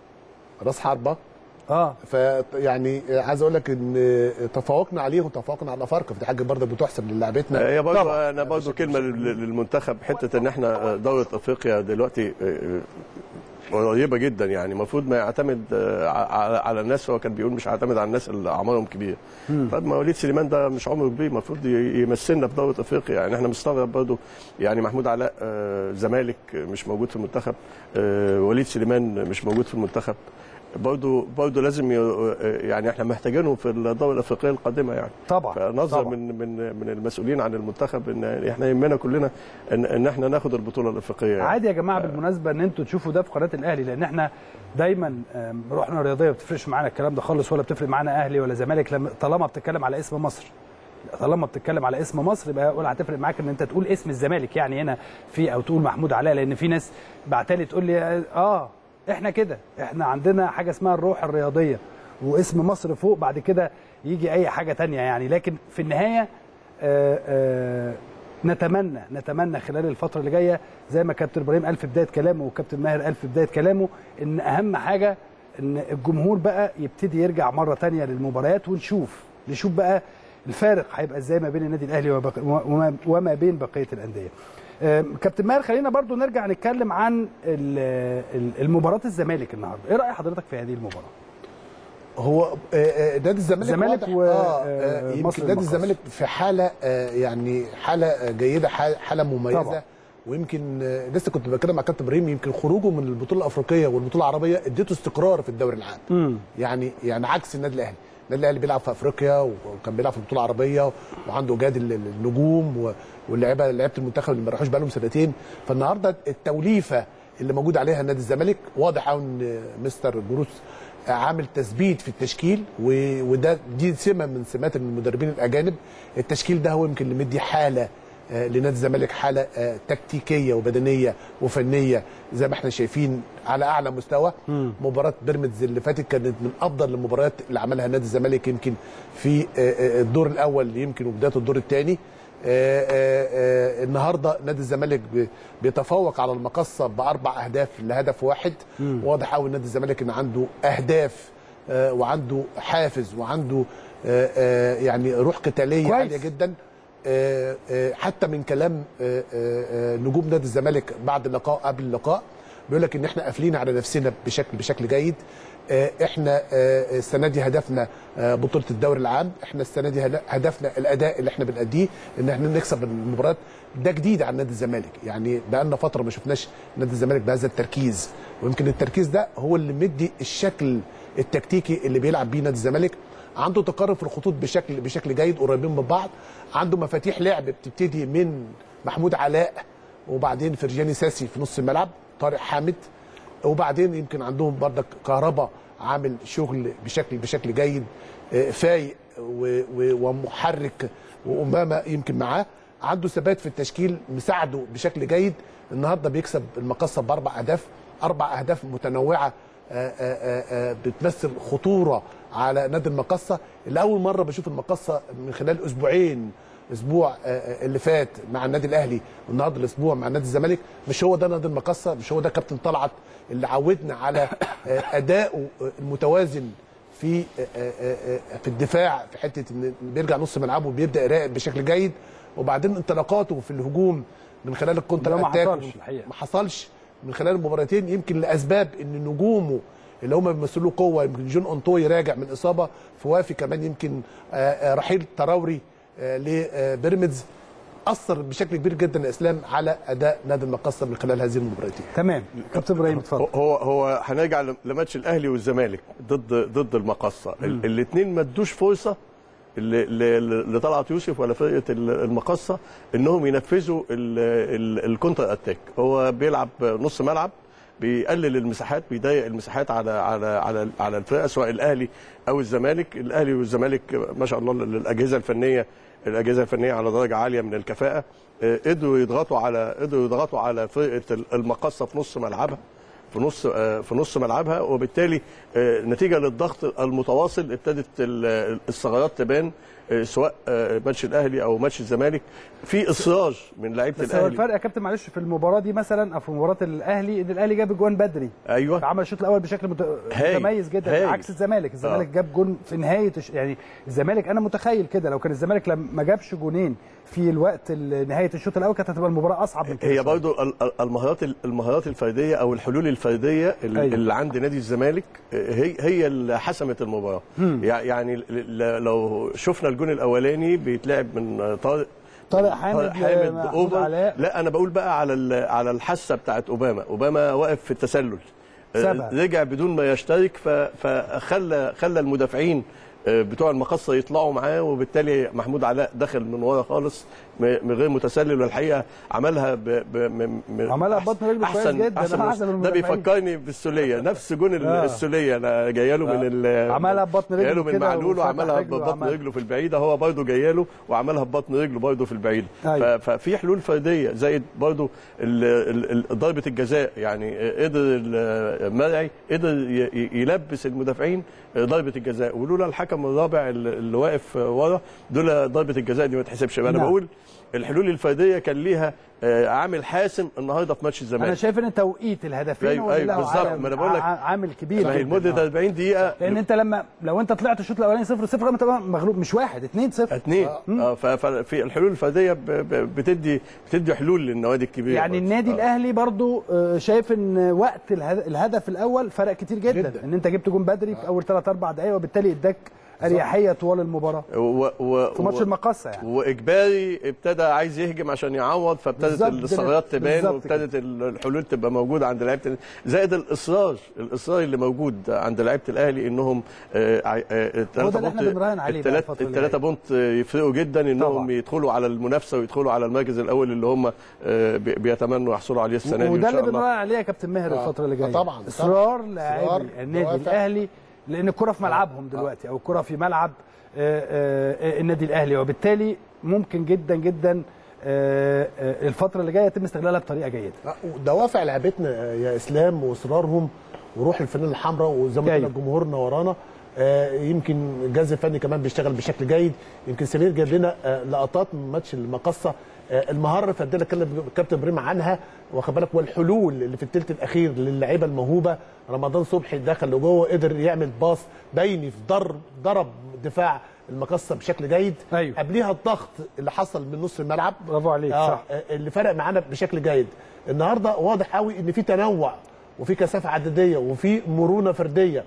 راس حربه اه فيعني عايز اقول لك ان تفوقنا عليهم تفوقنا على الافارقه فدي حاجه برضه بتحسب للاعبتنا هي برضه انا برضه كلمه لل- للمنتخب حته ان احنا دوله افريقيا دلوقتي آه، قريبه جدا يعني المفروض ما يعتمد آه، على على الناس هو كان بيقول مش هيعتمد على الناس اللي اعمارهم كبيره طب ما وليد سليمان ده مش عمره كبير المفروض ي- يمثلنا في دوله افريقيا يعني احنا مستغرب برضه يعني محمود علاء آه، زمالك مش موجود في المنتخب آه، وليد سليمان مش موجود في المنتخب برضه برضه لازم ي- يعني احنا محتاجينهم في الدوله الافريقيه القادمه يعني طبعا فنظر طبعا. من من من المسؤولين عن المنتخب ان احنا يهمنا كلنا ان ان احنا ناخد البطوله الافريقيه يعني. عادي يا جماعه بالمناسبه ان انتوا تشوفوا ده في قناه الاهلي لان احنا دايما آم، روحنا الرياضيه ما بتفرقش معانا الكلام ده خالص ولا بتفرق معانا اهلي ولا زمالك لما طالما بتتكلم على اسم مصر طالما بتتكلم على اسم مصر يبقى ولا هتفرق معاك ان انت تقول اسم الزمالك يعني هنا في او تقول محمود علاء لان في ناس بعتلي تقول لي اه احنا كده احنا عندنا حاجه اسمها الروح الرياضيه واسم مصر فوق بعد كده يجي اي حاجه تانية يعني لكن في النهايه آه آه نتمنى نتمنى خلال الفتره اللي جايه زي ما كابتن ابراهيم قال في بدايه كلامه وكابتن ماهر قال في بدايه كلامه ان اهم حاجه ان الجمهور بقى يبتدي يرجع مره تانية للمباريات ونشوف نشوف بقى الفارق هيبقى ازاي ما بين النادي الاهلي وبق... وما... وما بين بقيه الانديه آم، كابتن ماهر خلينا برضو نرجع نتكلم عن ال- ال- المباراه الزمالك النهارده ايه راي حضرتك في هذه المباراه هو آه، آه، نادي الزمالك الزمالك واضح- و- آه، آه، آه، مصر يمكن نادي المقاصة. الزمالك في حاله آه، يعني حاله آه، جيده حال- حاله مميزه طبعا. ويمكن آه، لسه كنت بتكلم مع كابتن ابراهيم يمكن خروجه من البطوله الافريقيه والبطوله العربيه اديته استقرار في الدوري العام امم يعني يعني عكس النادي الاهلي النادي الاهلي بيلعب في افريقيا وكان بيلعب في البطوله العربيه وعنده جاد ال- ال- النجوم و- واللعيبه لعيبه المنتخب اللي ما راحوش بقالهم سنتين فالنهارده التوليفه اللي موجود عليها نادي الزمالك واضح قوي ان مستر جروس عامل تثبيت في التشكيل و- وده دي سمه من سمات المدربين الاجانب التشكيل ده هو يمكن اللي مدي حاله آه، لنادي الزمالك حاله آه، تكتيكيه وبدنيه وفنيه زي ما احنا شايفين على اعلى مستوى مباراه بيراميدز اللي فاتت كانت من افضل المباريات اللي عملها نادي الزمالك يمكن في آه، آه، الدور الاول يمكن وبدايه الدور الثاني النهارده نادي الزمالك بي- بيتفوق على المقصه باربع اهداف لهدف واحد واضح قوي نادي الزمالك ان عنده اهداف آه، وعنده حافز وعنده آه، آه، يعني روح قتاليه كويس. عاليه جدا آه، آه، حتى من كلام آه، آه، آه، نجوم نادي الزمالك بعد اللقاء قبل اللقاء بيقول لك ان احنا قافلين على نفسنا بشكل بشكل جيد آه، احنا آه، السنه دي هدفنا آه، بطوله الدوري العام احنا السنه دي هد- هدفنا الاداء اللي احنا بنأديه ان احنا نكسب المباريات ده جديد عن نادي الزمالك يعني بقالنا فتره ما شفناش نادي الزمالك بهذا التركيز ويمكن التركيز ده هو اللي مدي الشكل التكتيكي اللي بيلعب بيه نادي الزمالك عنده تقارب في الخطوط بشكل بشكل جيد قريبين من بعض عنده مفاتيح لعب بتبتدي من محمود علاء وبعدين فرجاني ساسي في نص الملعب طارق حامد وبعدين يمكن عندهم بردك كهربا عامل شغل بشكل بشكل جيد آه، فايق و- و- ومحرك وامامه يمكن معاه عنده ثبات في التشكيل مساعده بشكل جيد النهارده بيكسب المقصه باربع اهداف اربع اهداف متنوعه آه، آه، آه، بتمثل خطوره على نادي المقصه اللي اول مره بشوف المقصه من خلال اسبوعين اسبوع آه، آه، اللي فات مع النادي الاهلي والنهارده الاسبوع مع نادي الزمالك مش هو ده نادي المقصه مش هو ده كابتن طلعت اللي عودنا على آه، ادائه آه، المتوازن في آه، آه، آه، في الدفاع في حته ان بيرجع نص ملعبه وبيبدا يراقب بشكل جيد وبعدين انطلاقاته في الهجوم من خلال الكونتر ده ما اتاك حصلش الحقيقة. ما حصلش من خلال المباراتين يمكن لاسباب ان نجومه اللي هم بيمثلوا قوه يمكن جون اونتوي راجع من اصابه في وافي كمان يمكن آه، آه، رحيل تراوري آه، لبيراميدز اثر بشكل كبير جدا يا اسلام على اداء نادي المقصه من خلال هذه المباراتين تمام كابتن ابراهيم اتفضل هو هو هنرجع لماتش الاهلي والزمالك ضد ضد المقصه الاثنين ما ادوش فرصه ل- ل- لطلعت يوسف ولا فرقه ال- المقصه انهم ينفذوا ال- ال- الكونتر اتاك هو بيلعب نص ملعب بيقلل المساحات بيضيق المساحات على على على على الفرقه سواء الاهلي او الزمالك الاهلي والزمالك ما شاء الله الاجهزه الفنيه الاجهزه الفنيه على درجه عاليه من الكفاءه آه، قدروا يضغطوا على قدروا يضغطوا على فرقه المقصه في نص ملعبها في نص آه، في نص ملعبها وبالتالي آه، نتيجه للضغط المتواصل ابتدت ال- الثغرات تبان آه، سواء آه، ماتش الاهلي او ماتش الزمالك في اصرار من لعيبه بس هو الاهلي الفرق يا كابتن معلش في المباراه دي مثلا او في مباراه الاهلي ان الاهلي جاب جون بدري ايوه عمل الشوط الاول بشكل مت... هايل. متميز جدا هايل. عكس الزمالك الزمالك آه. جاب جون في نهايه الش... يعني الزمالك انا متخيل كده لو كان الزمالك لما ما جابش جونين في الوقت ال- نهايه الشوط الاول كانت هتبقى المباراه اصعب من كده هي شوية. برضو ال- ال- المهارات المهارات الفرديه او الحلول الفرديه اللي, أيوة. اللي عند نادي الزمالك هي هي اللي حسمت المباراه يع- يعني ل- ل- لو شفنا الجون الاولاني بيتلعب من طارق طارق حامد طارق حامد لمحمود اوفر علاء. لا انا بقول بقى على ال- على الحاسه بتاعت اوباما اوباما واقف في التسلل سابها. رجع بدون ما يشترك ف- فخلى خلى المدافعين آه، بتوع المقصه يطلعوا معاه وبالتالي محمود علاء دخل من ورا خالص م- من غير متسلل والحقيقه عملها ب ب م- م- عملها ببطن رجله كويس أحسن- جدا، أحسن أحسن وسط. من ده المدافعين. بيفكرني بالسوليه نفس جون ال- آه. السوليه انا جايه له من ال- عملها ببطن رجله جايه له من كده معلول وفتح وعملها رجله ببطن وعمل- رجله في البعيده هو برضه جايه له وعملها ببطن رجله برضه في البعيده أيوة. ف- ففي حلول فرديه زائد برضه ال- ال- ال- ضربه الجزاء يعني قدر المرعي قدر ي- ي- يلبس المدافعين ضربه الجزاء ولولا الحكم الرابع اللي اللي واقف ورا دول ضربه الجزاء دي ما تحسبش انا نعم. بقول الحلول الفرديه كان ليها آه، عامل حاسم النهارده في ماتش الزمالك انا شايف ان توقيت الهدفين أيوة، هو اللي أيوة، له بالظبط. عامل- ما أنا بقول لك- ع- عامل كبير ما هي جداً. لمده آه. 40 دقيقه لان انت لما لو انت طلعت الشوط الاولاني 0 0 لما تبقى مغلوب مش واحد 2 0 اثنين آه. ف- ففي الحلول الفرديه ب- ب- بتدي بتدي حلول للنوادي الكبيره يعني برضه. النادي آه. الاهلي برضو آه، شايف ان وقت الهد- الهدف الاول فرق كتير جدا, جداً. ان انت جبت جون بدري في اول 3 4 دقائق وبالتالي اداك اريحيه طوال المباراه و و في ماتش و- المقصه يعني واجباري ابتدى عايز يهجم عشان يعوض فابتدت بالظبط الثغرات كده. تبان بالظبط وابتدت ال- الحلول تبقى موجوده عند لعيبه ال- زائد الاصرار الاصرار اللي موجود عند لعيبه الاهلي انهم آه، آه، آه، هو ده اللي احنا بنراهن عليه بقى الفترة اللي الثلاثه جاية. بونت يفرقوا جدا انهم طبعاً. يدخلوا على المنافسه ويدخلوا على المركز الاول اللي هم آه، بي- بيتمنوا يحصلوا عليه السنه دي وده ان اللي شاء الله بنراهن عليه يا كابتن ماهر آه. الفتره اللي جايه آه طبعاً. اصرار إصرار، لاعبي النادي دوافع. الاهلي لان الكره في ملعبهم دلوقتي او الكره في ملعب آه، آه، آه، النادي الاهلي وبالتالي ممكن جدا جدا آه، آه، الفتره اللي جايه يتم استغلالها بطريقه جيده دوافع لعبتنا يا اسلام واصرارهم وروح الفانيلا الحمراء وزي ما أيوة. قلنا جمهورنا ورانا آه، يمكن الجهاز الفني كمان بيشتغل بشكل جيد يمكن سمير جاب لنا آه، لقطات من ماتش المقصه آه، المهاره الفرديه اللي اتكلم الكابتن ابراهيم عنها واخد بالك والحلول اللي في الثلث الاخير للعيبه الموهوبه رمضان صبحي دخل لجوه قدر يعمل باص بيني في ضرب ضرب دفاع المقصه بشكل جيد أيوة. قبليها الضغط اللي حصل من نص الملعب برافو عليك آه صح اللي فرق معانا بشكل جيد النهارده واضح قوي ان في تنوع وفي كثافه عدديه وفي مرونه فرديه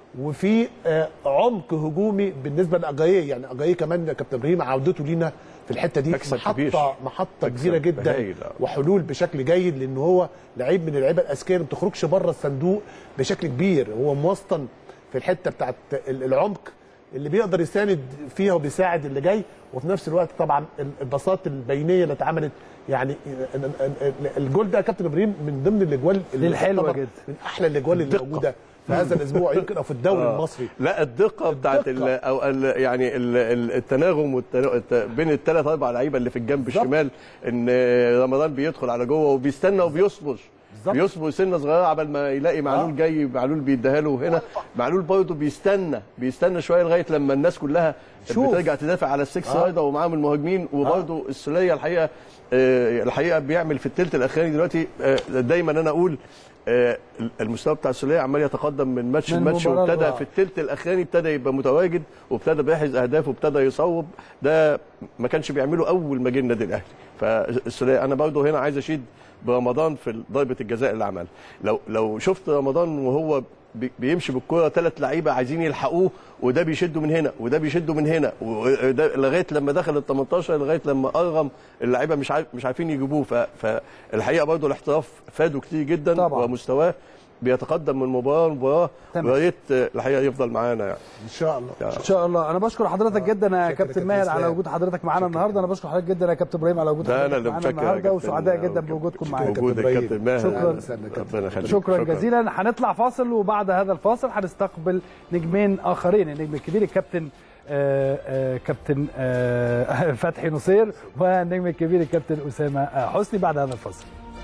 وفي آه عمق هجومي بالنسبه لاجاييه يعني اجاييه كمان يا كابتن ابراهيم عودته لينا في الحته دي مكسب كبير. محطه محطه مكسب كبيره جدا هايل. وحلول بشكل جيد لان هو لعيب من اللعيبه الاذكياء ما بتخرجش بره الصندوق بشكل كبير هو موسطن في الحته بتاعت ال- العمق اللي بيقدر يساند فيها وبيساعد اللي جاي وفي نفس الوقت طبعا ال- البساط البينيه اللي اتعملت يعني ال- ال- ال- الجول ده يا كابتن ابراهيم من ضمن الاجوال اللي الحلوة تعتبر جدا. من احلى الاجوال اللي الدقة. موجوده في هذا الاسبوع يمكن او في الدوري آه. المصري لا الدقه بتاعت ال الدقة. او ال يعني ال ال التناغم والتنا- الت- بين الثلاث اربع لعيبه اللي في الجنب بالظبط. الشمال ان رمضان بيدخل على جوه وبيستنى وبيصبر بالظبط. بيصبر سنه صغيره عبال ما يلاقي معلول آه. جاي معلول بيديها له هنا معلول برضه بيستنى بيستنى شويه لغايه لما الناس كلها شوف. بترجع تدافع على السكس آه. رايدر ومعاهم المهاجمين وبرضه السوليه الحقيقه آه، الحقيقه بيعمل في الثلث الاخراني دلوقتي آه، دايما انا اقول آه، المستوى بتاع السوليه عمال يتقدم من ماتش من لماتش مباراة وابتدى لأخرى. في الثلث الاخراني ابتدى يبقى متواجد وابتدى بيحرز اهداف وابتدى يصوب ده ما كانش بيعمله اول ما جه النادي الاهلي فالسوليه انا برضه هنا عايز اشيد برمضان في ضربه الجزاء اللي عملها لو لو شفت رمضان وهو بي- بيمشي بالكوره ثلاث لعيبه عايزين يلحقوه وده بيشده من هنا وده بيشده من هنا وده لغايه لما دخل ال 18 لغايه لما ارغم اللعيبه مش عارف مش عارفين يجيبوه ف- فالحقيقه برضه الاحتراف فاده كتير جدا طبعاً. ومستواه بيتقدم من مباراه لمباراه تمام. ويا ريت الحقيقه يفضل معانا يعني ان شاء الله ان شاء الله انا بشكر حضرتك جدا يا شكرا كابتن كابتن ماهر على إسلام. وجود حضرتك معانا النهارده انا بشكر حضرتك جدا يا كابتن ابراهيم على وجود ده حضرتك انا اللي معانا متشكر يا النهارده كابتن. وسعداء جدا بوجودكم معانا وجودك إبراهيم. كابتن ماهر شكراً. ربنا يخليك شكرا جزيلا هنطلع فاصل وبعد هذا الفاصل هنستقبل نجمين اخرين النجم الكبير الكابتن آه، آه، كابتن آه، فتحي نصير والنجم الكبير الكابتن اسامه آه، حسني بعد هذا الفاصل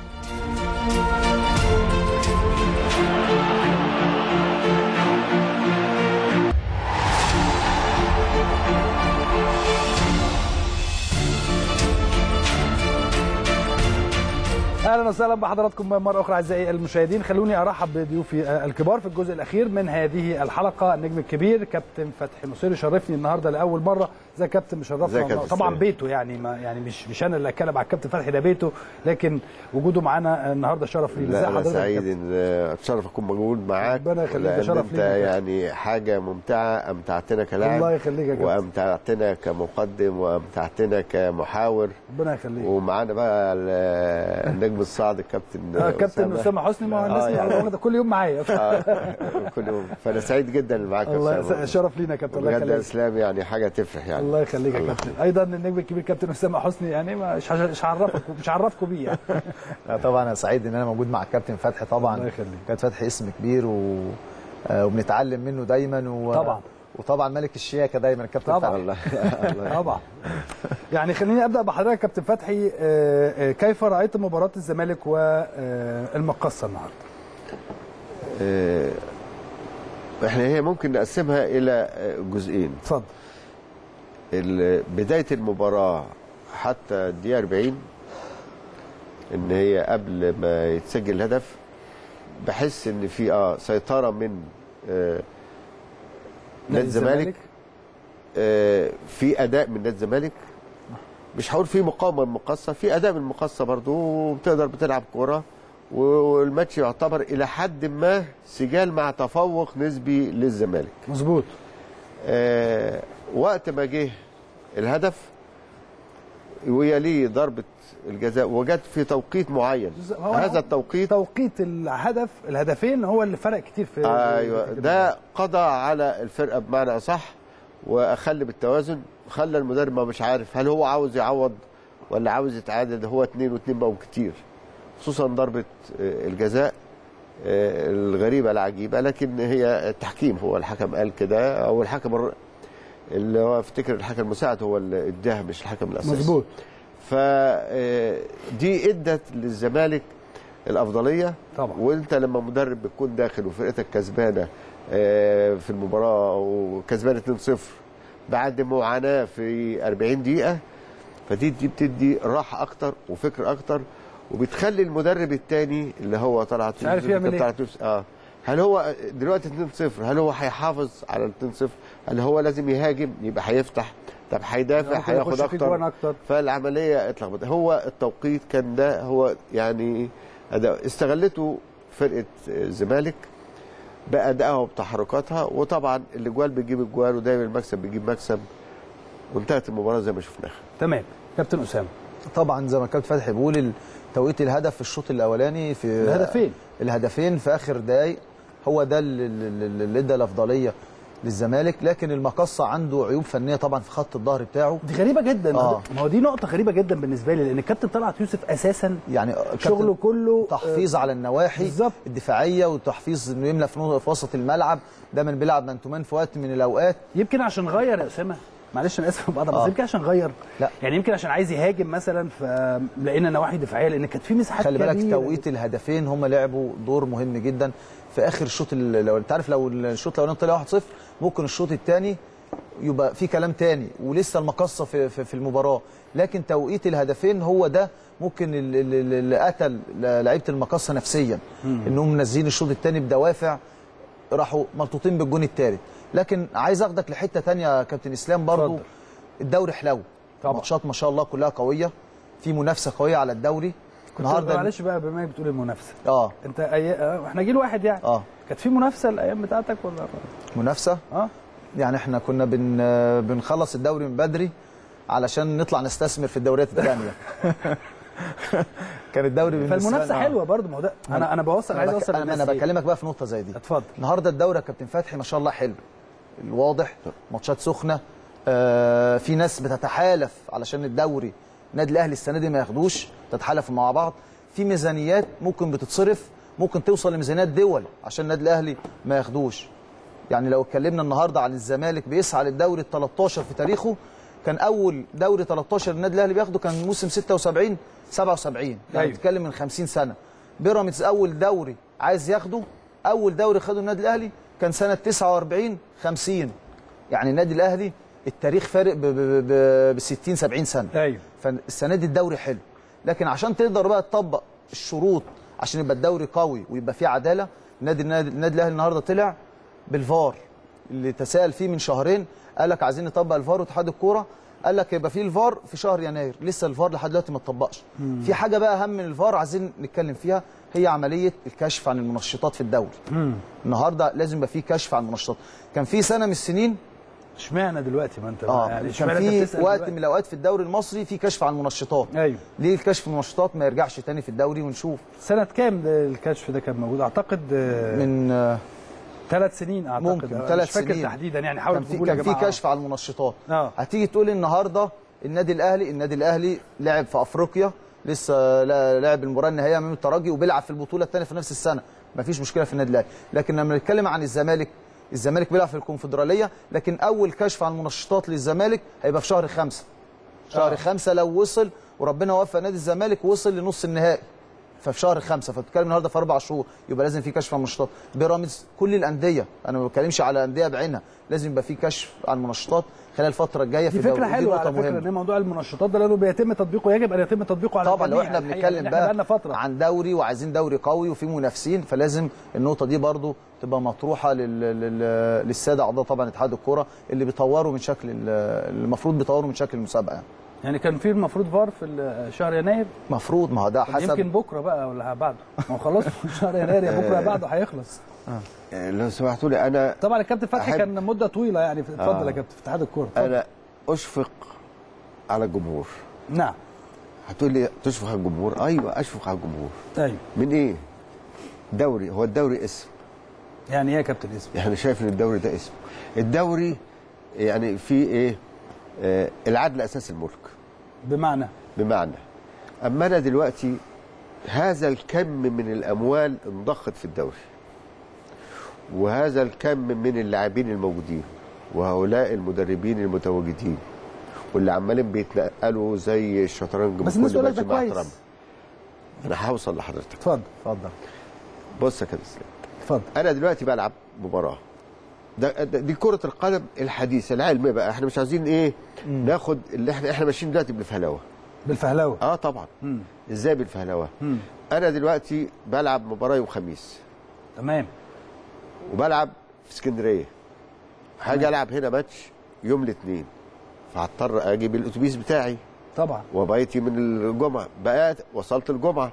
اهلا وسهلا بحضراتكم مره اخرى اعزائي المشاهدين خلوني ارحب بضيوفي آه، الكبار في الجزء الاخير من هذه الحلقه النجم الكبير كابتن فتحي نصير يشرفني النهارده لاول مره زي كابتن ازيك مشرفنا يا كابتن طبعا سلام. بيته يعني ما يعني مش مش انا اللي اتكلم على الكابتن فتحي ده بيته لكن وجوده معانا النهارده شرف لي ازي لا انا حضرتك يا سعيد كابتن؟ ان اتشرف اكون موجود معاك ربنا يخليك، ده لأن شرف انت لينا يا كابتن. يعني حاجه ممتعه امتعتنا كلاعب الله يخليك يا كابتن. وامتعتنا كمقدم وامتعتنا كمحاور ربنا يخليك ومعانا بقى ال- النجم الصاعد الكابتن آه كابتن اسامه حسني ما هو الناس آه، يعني. واخدة كل يوم معايا آه، كل يوم فانا سعيد جدا إني معاك يا الله أسامة. يس- شرف لينا يا كابتن الله بجد يا يخليك اسلام يعني حاجه تفرح يعني الله يخليك يا الله كابتن ايضا النجم الكبير كابتن اسامه حسني يعني مش هش- مش هعرفكم مش هعرفكم بيه يعني لا طبعا انا سعيد ان انا موجود مع الكابتن فتحي طبعا الله يخليك. كابتن فتحي اسم كبير و... آه، وبنتعلم منه دايما و... طبعا. وطبعا ملك الشياكه دايما الكابتن طبعا. فتحي الله الله طبعا يعني خليني ابدا بحضرتك يا كابتن فتحي آه، آه، كيف رايت مباراه الزمالك والمقصه النهارده؟ آه، احنا هي ممكن نقسمها الى آه، جزئين اتفضل ال- بدايه المباراه حتى الدقيقه 40 ان هي قبل ما يتسجل الهدف بحس ان في اه سيطره من آه نادي الزمالك آه في اداء من نادي الزمالك مش هقول في مقاومه من المقصه في اداء من المقصه برضو وبتقدر بتلعب كوره والماتش يعتبر الى حد ما سجال مع تفوق نسبي للزمالك مظبوط آه وقت ما جه الهدف ويليه ضربه الجزاء وجت في توقيت معين هو- هذا التوقيت توقيت الهدف الهدفين هو اللي فرق كتير في ايوه ده قضى على الفرقه بمعنى اصح واخل بالتوازن خلى المدرب ما مش عارف هل هو عاوز يعوض ولا عاوز يتعادل ده هو اتنين واتنين بقوا كتير خصوصا ضربه آه، الجزاء آه، الغريبه العجيبه لكن هي التحكيم هو الحكم قال كده او الحكم الر- اللي هو افتكر الحكم المساعد هو اللي اداها مش الحكم الاساسي مظبوط فدي ادت للزمالك الافضليه طبعا. وانت لما مدرب بتكون داخل وفرقتك كسبانه آه، في المباراه وكسبانه 2-0 بعد معاناه في 40 دقيقه فدي دي بتدي راحه اكتر وفكر اكتر وبتخلي المدرب الثاني اللي هو طلعت مش عارف يعمل ايه. اه هل هو دلوقتي 2-0 هل هو هيحافظ على ال 2-0 هل هو لازم يهاجم يبقى هيفتح طب هيدافع ممكن هياخد يخش في جوان اكتر اكتر فالعمليه اتلخبطت هو التوقيت كان ده هو يعني أداء استغلته فرقه الزمالك بادائها وبتحركاتها وطبعا الاجوال بتجيب اجوال ودايما المكسب بيجيب مكسب وانتهت المباراه زي ما شفناها تمام كابتن اسامه طبعا زي ما الكابتن فتحي بيقول ال- توقيت الهدف في الشوط الاولاني في الهدفين الهدفين في اخر دقايق هو ده اللي- اللي اللي ادى الافضليه للزمالك لكن المقصه عنده عيوب فنيه طبعا في خط الظهر بتاعه دي غريبه جدا آه. ما هو دي نقطه غريبه جدا بالنسبه لي لان الكابتن طلعت يوسف اساسا يعني شغله كابتن كله تحفيظ على النواحي بالظبط. الدفاعيه وتحفيظ انه يملى في نو- في وسط الملعب دايما بيلعب مان تو مان في وقت من الاوقات يمكن عشان غير يا اسامه معلش انا اسف بقطع بس آه. يمكن عشان غير لا. يعني يمكن عشان عايز يهاجم مثلا فلقينا نواحي دفاعيه لان كانت في مساحات خلي بالك كبيرة. توقيت الهدفين هم لعبوا دور مهم جدا في اخر الشوط ال- لو انت عارف لو الشوط الاولاني طلع 1-0 ممكن الشوط الثاني يبقى في كلام تاني ولسه المقصه في, في, في المباراه لكن توقيت الهدفين هو ده ممكن ال- ال- ال- اللي قتل لعيبه المقصه نفسيا انهم منزلين الشوط الثاني بدوافع راحوا ملطوطين بالجون الثالث لكن عايز اخدك لحته تانية يا كابتن اسلام برضو اتفضل. الدوري حلو طبعا. ماتشات ما شاء الله كلها قويه في منافسه قويه على الدوري كنت النهارده معلش بقى بما انك بتقول المنافسه اه انت أي... آه، احنا جيل واحد يعني اه كانت في منافسه الايام بتاعتك ولا منافسه اه يعني احنا كنا بن بنخلص الدوري من بدري علشان نطلع نستثمر في الدوريات الثانيه كان الدوري بالنسبه فالمنافسه لنا- حلوه برضه ما هو ده انا انا بوصل عايز انا, بك... اوصل انا, للناس أنا إيه؟ بكلمك بقى في نقطه زي دي اتفضل النهارده الدوري يا كابتن فتحي ما شاء الله حلو الواضح ماتشات سخنه آه في ناس بتتحالف علشان الدوري النادي الاهلي السنه دي ما ياخدوش تتحالفوا مع بعض في ميزانيات ممكن بتتصرف ممكن توصل لميزانيات دول عشان النادي الاهلي ما ياخدوش يعني لو اتكلمنا النهارده عن الزمالك بيسعى للدوري ال 13 في تاريخه كان اول دوري 13 النادي الاهلي بياخده كان موسم 76 77 يعني أيوة. بتتكلم من 50 سنه بيراميدز اول دوري عايز ياخده اول دوري خده النادي الاهلي كان سنه 49 50 يعني النادي الاهلي التاريخ فارق ب 60 70 سنه ايوه فالسنه دي الدوري حلو لكن عشان تقدر بقى تطبق الشروط عشان يبقى الدوري قوي ويبقى فيه عداله النادي النادي النادي الاهلي النهارده طلع بالفار اللي تساءل فيه من شهرين قال لك عايزين نطبق الفار واتحاد الكوره قال لك يبقى فيه الفار في شهر يناير لسه الفار لحد دلوقتي ما اتطبقش في حاجه بقى اهم من الفار عايزين نتكلم فيها هي عمليه الكشف عن المنشطات في الدوري النهارده لازم يبقى فيه كشف عن المنشطات كان في سنه من السنين اشمعنى دلوقتي ما انت اه يعني كان اشمعنى انت في بتسأل وقت دلوقتي؟ من الاوقات في الدوري المصري في كشف عن المنشطات ايوه ليه الكشف المنشطات ما يرجعش تاني في الدوري ونشوف سنه كام ده الكشف ده كان موجود اعتقد آه، من آه، ثلاث سنين اعتقد ممكن آه، ثلاث مش فاكر سنين تحديدا يعني حاول كان في تقول يا كان في جماعه كشف على المنشطات اه هتيجي تقول النهارده النادي الاهلي النادي الاهلي لعب في افريقيا لسه لا- لعب المباراه النهائيه امام الترجي وبيلعب في البطوله الثانيه في نفس السنه مفيش مشكله في النادي الاهلي لكن لما نتكلم عن الزمالك الزمالك بيلعب في الكونفدراليه لكن اول كشف عن المنشطات للزمالك هيبقى في شهر خمسة شهر آه. خمسة لو وصل وربنا وفق نادي الزمالك وصل لنص النهائي ففي شهر خمسة فبتتكلم النهارده في اربع شهور يبقى لازم في كشف عن المنشطات بيراميدز كل الانديه انا ما بتكلمش على انديه بعينها لازم يبقى في كشف عن المنشطات خلال الفتره الجايه في دي الدوري فكره حلوه على نقطة فكره مهمة. ان موضوع المنشطات ده لانه بيتم تطبيقه يجب ان يتم تطبيقه على طبعا لو الجميع احنا الحقيقة، بنتكلم لأن احنا بقالنا بقى فتره عن دوري وعايزين دوري قوي وفي منافسين فلازم النقطه دي برضو تبقى مطروحه لل... لل... للساده اعضاء طبعا اتحاد الكوره اللي بيطوروا من شكل ال- المفروض بيطوروا من شكل المسابقه يعني. يعني كان في المفروض فار في ال- شهر يناير مفروض ما هو ده طب حسب يمكن بكره بقى ولا بعده ما هو خلاص شهر يناير يا بكره يا بعده هيخلص آه، لو سمحتوا لي انا طبعا الكابتن فتحي أحب- كان مده طويله يعني في- اتفضل آه. يا كابتن في اتحاد الكوره اتفضل. انا اشفق على الجمهور نعم هتقول لي تشفق على الجمهور ايوه اشفق على الجمهور ايوه من ايه دوري هو الدوري اسم يعني ايه يا كابتن اسم يعني شايف ان الدوري ده اسم الدوري يعني في ايه آه العدل اساس الملك بمعنى بمعنى اما انا دلوقتي هذا الكم من الاموال انضخت في الدوري وهذا الكم من اللاعبين الموجودين وهؤلاء المدربين المتواجدين واللي عمالين بيتنقلوا زي الشطرنج بس بكل الناس تقول لك وجه ده مع كويس احترامي. انا هوصل لحضرتك اتفضل اتفضل بص يا كابتن اسلام اتفضل انا دلوقتي بلعب مباراه ده ده- دي كره القدم الحديثه العلميه بقى احنا مش عايزين ايه ناخد اللي احنا احنا ماشيين دلوقتي بالفهلوه بالفهلوه اه طبعا مم. ازاي بالفهلوه مم. انا دلوقتي بلعب مباراه يوم خميس تمام وبلعب في اسكندريه هاجي العب هنا ماتش يوم الاثنين فهضطر اجيب الاتوبيس بتاعي طبعا وبقيت من الجمعه بقى وصلت الجمعه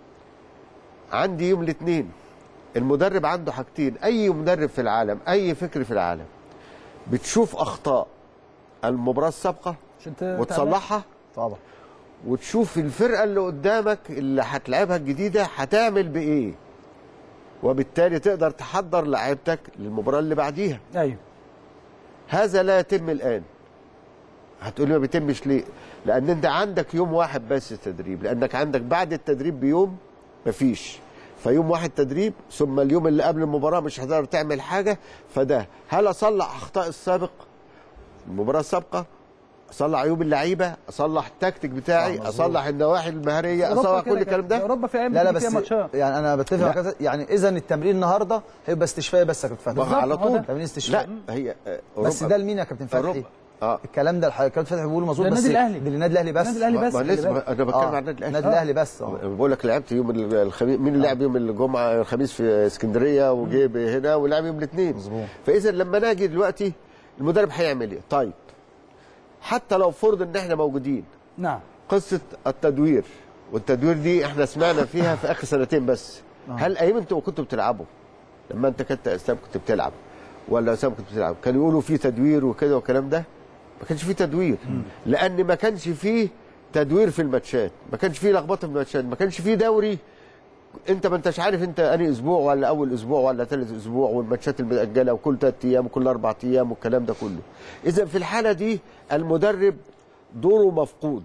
عندي يوم الاثنين المدرب عنده حاجتين اي مدرب في العالم اي فكر في العالم بتشوف اخطاء المباراه السابقه عشان ت- وتصلحها طبعا وتشوف الفرقه اللي قدامك اللي هتلعبها الجديده هتعمل بايه وبالتالي تقدر تحضر لعيبتك للمباراه اللي بعديها ايوه هذا لا يتم الان هتقولي ما بيتمش ليه لان انت عندك يوم واحد بس تدريب لانك عندك بعد التدريب بيوم مفيش فيوم واحد تدريب ثم اليوم اللي قبل المباراه مش هتقدر تعمل حاجه فده هل اصلح اخطاء السابق المباراه السابقه اصلح عيوب اللعيبه اصلح التكتيك بتاعي اصلح النواحي المهريه أوروبا اصلح كده كل الكلام كده. ده اوروبا في ايام لا لا بتيجي بس فيها ماتشات يعني انا بتفق لا. مع كذا يعني اذا التمرين النهارده هيبقى استشفاء بس يا كابتن ما فتحي هو على بالظبط، هو طول ده. تمرين استشفاء لا هي آه، بس أوروبا- ده لمين يا كابتن فتحي أوروبا. اه الكلام ده الح- كابتن فتحي بيقوله مظبوط ده بس النادي الأهلي. ده للنادي الاهلي بس النادي الأهلي بس. ما خلي لسه بالك. انا بتكلم عن النادي الاهلي النادي الاهلي بس اه بقول لك لعبت يوم الخميس مين اللي لعب يوم الجمعه الخميس في اسكندريه وجيب هنا ولعب يوم الاثنين مظبوط. فاذا لما ناجي دلوقتي المدرب هيعمل ايه؟ طيب حتى لو فرض ان احنا موجودين نعم قصه التدوير والتدوير دي احنا سمعنا فيها في اخر سنتين بس هل ايام انتوا كنتوا بتلعبوا لما انت كنت اسلام كنت بتلعب ولا اسلام كنت بتلعب كانوا يقولوا في تدوير وكده والكلام ده ما كانش فيه تدوير لان ما كانش فيه تدوير في الماتشات ما كانش فيه لخبطه في الماتشات ما كانش فيه دوري انت ما انتش عارف انت انهي اسبوع ولا اول اسبوع ولا ثالث اسبوع والماتشات المتاجله وكل ثلاث ايام وكل اربع ايام والكلام ده كله اذا في الحاله دي المدرب دوره مفقود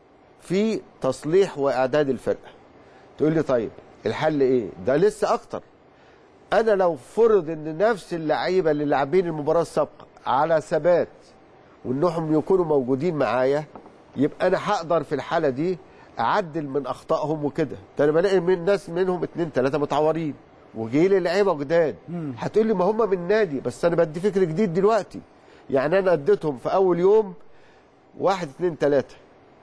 في تصليح واعداد الفرقه تقول لي طيب الحل ايه ده لسه اكتر انا لو فرض ان نفس اللعيبه اللي لاعبين المباراه السابقه على ثبات وانهم يكونوا موجودين معايا يبقى انا هقدر في الحاله دي اعدل من اخطائهم وكده ده انا بلاقي من ناس منهم اتنين تلاته متعورين وجاي لي لعيبه جداد هتقول لي ما هم من نادي بس انا بدي فكر جديد دلوقتي يعني انا اديتهم في اول يوم واحد اتنين تلاته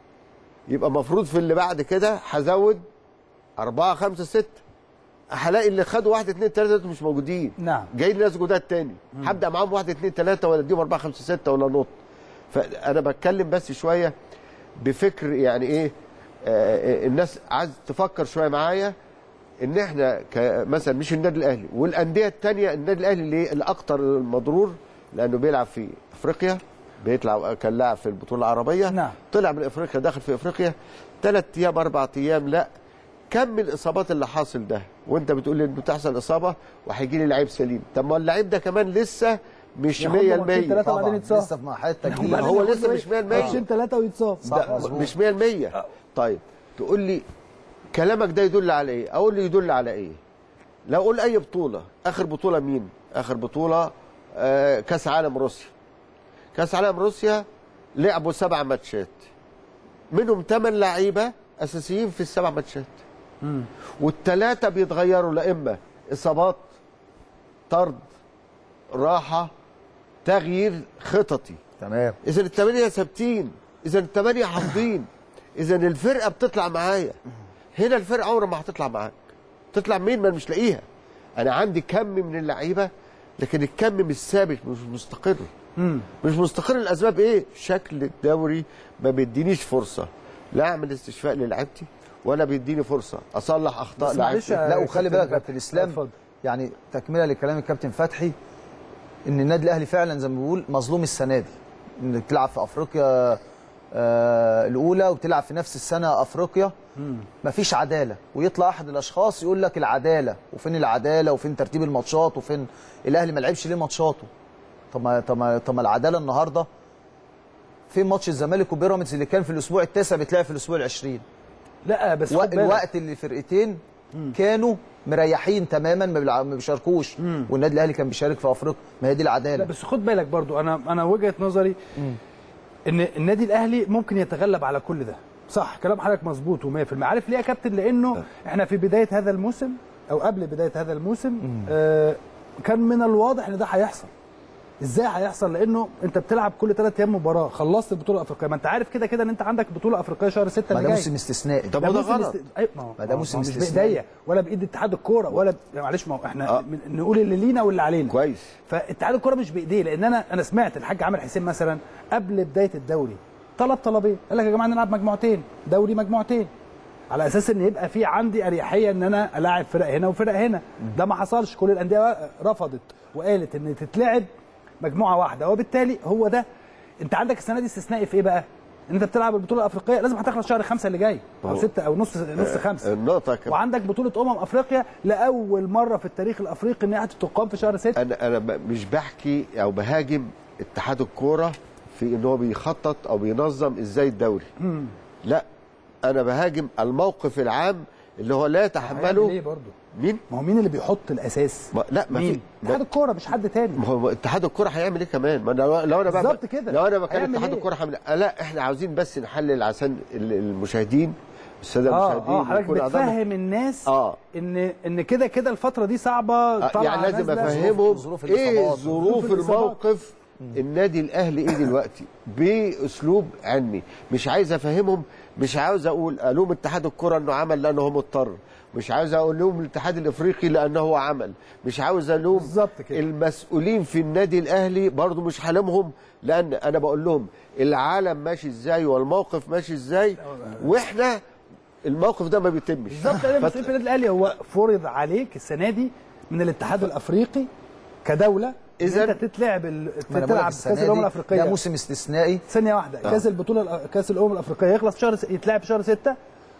يبقى المفروض في اللي بعد كده هزود أربعة خمسة ستة هلاقي اللي خدوا واحد اتنين تلاته دول مش موجودين نعم. جاي لي ناس جداد تاني هبدا معاهم واحد اتنين تلاته ولا اديهم أربعة خمسة ستة ولا نط فأنا بتكلم بس شوية بفكر يعني إيه آه آه، الناس عايز تفكر شوية معايا ان احنا ك- مثلا مش النادي الاهلي والانديه الثانيه النادي الاهلي ليه الاكثر مضرور لانه بيلعب في افريقيا بيطلع كان لاعب في البطوله العربيه نعم. طلع من افريقيا داخل في افريقيا ثلاث ايام اربع ايام لا كم الاصابات اللي حاصل ده وانت بتقول لي انه تحصل اصابه وهيجي لي لعيب سليم طب ما اللعيب ده كمان لسه مش 100% ياخد له ماتشين تلاتة وبعدين طبعا يتصاب. لسه في مرحله تجديد ما هو لسه مش 100% ماتشين ثلاثه ويتصاب صح ده مظبوط. مش 100% طيب تقول لي كلامك ده يدل على ايه؟ اقول لي يدل على ايه؟ لو اقول اي بطوله اخر بطوله مين؟ اخر بطوله آه كاس عالم روسيا. كاس عالم روسيا لعبوا سبع ماتشات منهم ثمان لعيبه اساسيين في السبع ماتشات. والثلاثه بيتغيروا لا اما اصابات طرد راحه تغيير خططي تمام اذا الثمانيه ثابتين اذا الثمانيه حافظين اذا الفرقه بتطلع معايا هنا الفرقه عمرها ما هتطلع معاك تطلع مين ما أنا مش لاقيها انا عندي كم من اللعيبه لكن الكم مش ثابت مش مستقر مش مستقر الاسباب ايه شكل الدوري ما بيدينيش فرصه لا اعمل استشفاء للعيبتي ولا بيديني فرصه اصلح اخطاء بس معلش لعيبتي يا لا وخلي كابتن بالك يا فتحي. كابتن اسلام اتفضل. يعني تكمله لكلام الكابتن فتحي ان النادي الاهلي فعلا زي ما بيقول مظلوم السنه دي انك تلعب في افريقيا آه الاولى وتلعب في نفس السنه افريقيا مفيش عداله ويطلع احد الاشخاص يقول لك العداله وفين العداله وفين ترتيب الماتشات وفين الاهلي ما لعبش ليه ماتشاته طب ما طب ما طب ما العداله النهارده فين ماتش الزمالك وبيراميدز اللي كان في الاسبوع التاسع بيتلعب في الاسبوع العشرين لا بس و- خد بالك. الوقت اللي الفرقتين كانوا مريحين تماما ما بيلع- ما بيشاركوش والنادي الاهلي كان بيشارك في افريقيا ما هي دي لا العداله بس خد بالك برضو انا انا وجهه نظري ان النادي الاهلي ممكن يتغلب على كل ده صح كلام حضرتك مظبوط و100% عارف ليه يا كابتن لانه احنا في بدايه هذا الموسم او قبل بدايه هذا الموسم آه كان من الواضح ان ده هيحصل ازاي هيحصل لانه انت بتلعب كل ثلاث ايام مباراه خلصت البطوله الافريقيه ما انت عارف كده كده ان انت عندك بطوله افريقيه شهر 6 ما اللي ده جاي موسم استثنائي طب وده موسم غلط. است- أيوة، ما هو ما ده موسم ما هو مش استثنائي. بايديا ولا بايد اتحاد الكوره ولا ب... معلش ما هو احنا آه. من- نقول اللي لينا واللي علينا كويس فاتحاد الكوره مش بايديه لان انا انا سمعت الحاج عامر حسين مثلا قبل بدايه الدوري طلب طلبين قال لك يا جماعه نلعب مجموعتين دوري مجموعتين على اساس ان يبقى في عندي اريحيه ان انا الاعب فرق هنا وفرق هنا ده ما حصلش كل الانديه رفضت وقالت ان تتلعب مجموعه واحده وبالتالي هو ده انت عندك السنه دي استثنائي في ايه بقى؟ ان انت بتلعب البطوله الافريقيه لازم هتخلص شهر خمسه اللي جاي او هو- سته او نص نص خمسه النقطه كم وعندك بطوله امم افريقيا لاول مره في التاريخ الافريقي ان هي هتقام في شهر ستة انا انا ب- مش بحكي او بهاجم اتحاد الكوره في ان هو بيخطط او بينظم ازاي الدوري لا انا بهاجم الموقف العام اللي هو لا هيعمل يتحمله ايه برضه؟ مين ما هو مين اللي بيحط الاساس؟ ما لا ما في مين؟ اتحاد الكوره مش حد تاني ما هو اتحاد الكوره هيعمل ايه كمان؟ ما أنا لو لو انا بقى بالظبط كده. لو انا مكان هيعمل اتحاد إيه؟ الكوره هعمل لا احنا عاوزين بس نحلل عشان ال- المشاهدين الساده اه المشاهدين اه حضرتك يكون أعضاء- بتفهم الناس آه. ان ان كده كده الفتره دي صعبه آه، طالعه يعني لازم نازلة. افهمهم ظروف ايه الإصابات. ظروف ظروف الإصابات. الموقف النادي الاهلي ايه دلوقتي باسلوب علمي مش عايز افهمهم مش عاوز اقول الوم اتحاد الكره انه عمل لانه هو مضطر مش عاوز اقول لهم الاتحاد الافريقي لانه هو عمل مش عاوز الوم بالظبط كده. المسؤولين في النادي الاهلي برضو مش هلومهم لان انا بقول لهم العالم ماشي ازاي والموقف ماشي ازاي واحنا الموقف ده ما بيتمش بالظبط انا مسؤول في النادي الاهلي هو فرض عليك السنه دي من الاتحاد الافريقي كدوله إذن- إذا انت تتلعب ال- ما أنا بقول لك تلعب كاس السنة الامم دي الافريقيه ده موسم استثنائي ثانيه واحده كاس البطوله كاس الامم الافريقيه يخلص في شهر س- يتلعب في شهر 6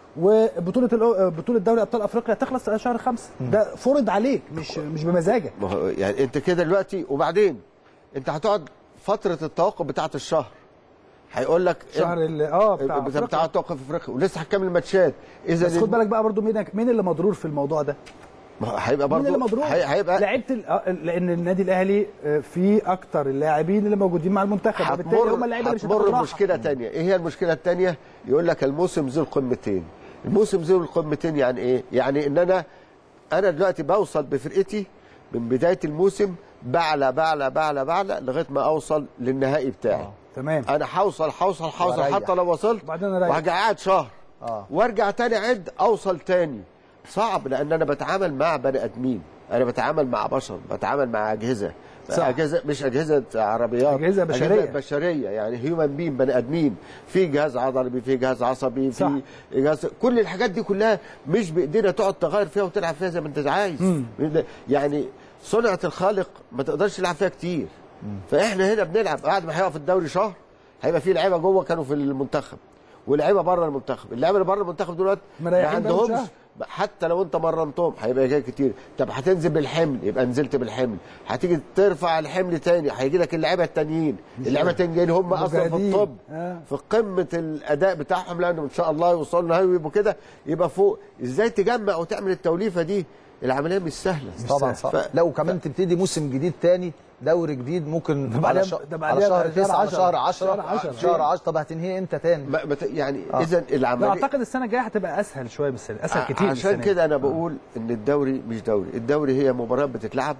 وبطوله الأ- بطوله دوري ابطال افريقيا تخلص في شهر 5 ده فرض عليك مش مش بمزاجك ما هو يعني انت كده دلوقتي وبعدين انت هتقعد فتره التوقف بتاعه الشهر هيقول لك شهر ال- اه بتاع بتاع, بتاع أفريقيا. توقف افريقيا ولسه هتكمل ماتشات اذا بس خد بالك بقى برضو مين مين اللي مضرور في الموضوع ده ما هو هيبقى مين برضه اللي مضرور هيبقى لعيبه ال- آه، لان النادي الاهلي آه، فيه اكتر اللاعبين اللي موجودين مع المنتخب وبالتالي هم هتمر اللعيبه اللي مش هتاخد هتمر راحه مشكله تانية ايه هي المشكله التانية يقول لك الموسم ذو القمتين الموسم ذو القمتين يعني ايه يعني ان انا انا دلوقتي بوصل بفرقتي من بدايه الموسم بعلى بعلى بعلى بعلى لغايه ما اوصل للنهائي بتاعي تمام انا هوصل هوصل هوصل وأريح. حتى لو وصلت وبعدين أريح. وهرجع قاعد شهر آه. وارجع تاني اعد اوصل تاني صعب لان انا بتعامل مع بني ادمين انا بتعامل مع بشر بتعامل مع اجهزه صح. اجهزه مش اجهزه عربيات أجهزة بشرية. أجهزة بشريه يعني هيومن بين بني ادمين في جهاز عضلي في جهاز عصبي صح. في جهاز كل الحاجات دي كلها مش بايدينا تقعد تغير فيها وتلعب فيها زي ما انت عايز يعني صنعه الخالق ما تقدرش تلعب فيها كتير فاحنا هنا بنلعب بعد ما هيقف الدوري شهر هيبقى في لعيبه جوه كانوا في المنتخب ولعيبه بره المنتخب اللعيبه اللي بره المنتخب دلوقتي ما مريحين بقالهم عندهمش شهر. حتى لو انت مرنتهم هيبقى جاي كتير طب هتنزل بالحمل يبقى نزلت بالحمل هتيجي ترفع الحمل تاني هيجي لك اللعيبه التانيين اللعيبه التانيين جايين هم اصلا في مجاهدين. الطب آه. في قمه الاداء بتاعهم لانه ان شاء الله يوصلوا نهائي ويبقوا كده يبقى فوق ازاي تجمع وتعمل التوليفه دي العمليه مش سهله طبعا صح ف- لا وكمان تبتدي موسم جديد تاني دوري جديد ممكن على, بعدين- شهر ده على بعدين شهر شهر 9 عشرة. شهر 10 شهر عشرة. شهر 10 طب هتنهي امتى تاني ما ما ت- يعني آه. اذا لا العمليه اعتقد السنه الجايه هتبقى اسهل شويه من السنه اسهل كتير من عشان السنة كده انا بقول ان الدوري مش دوري الدوري هي مباراه بتتلعب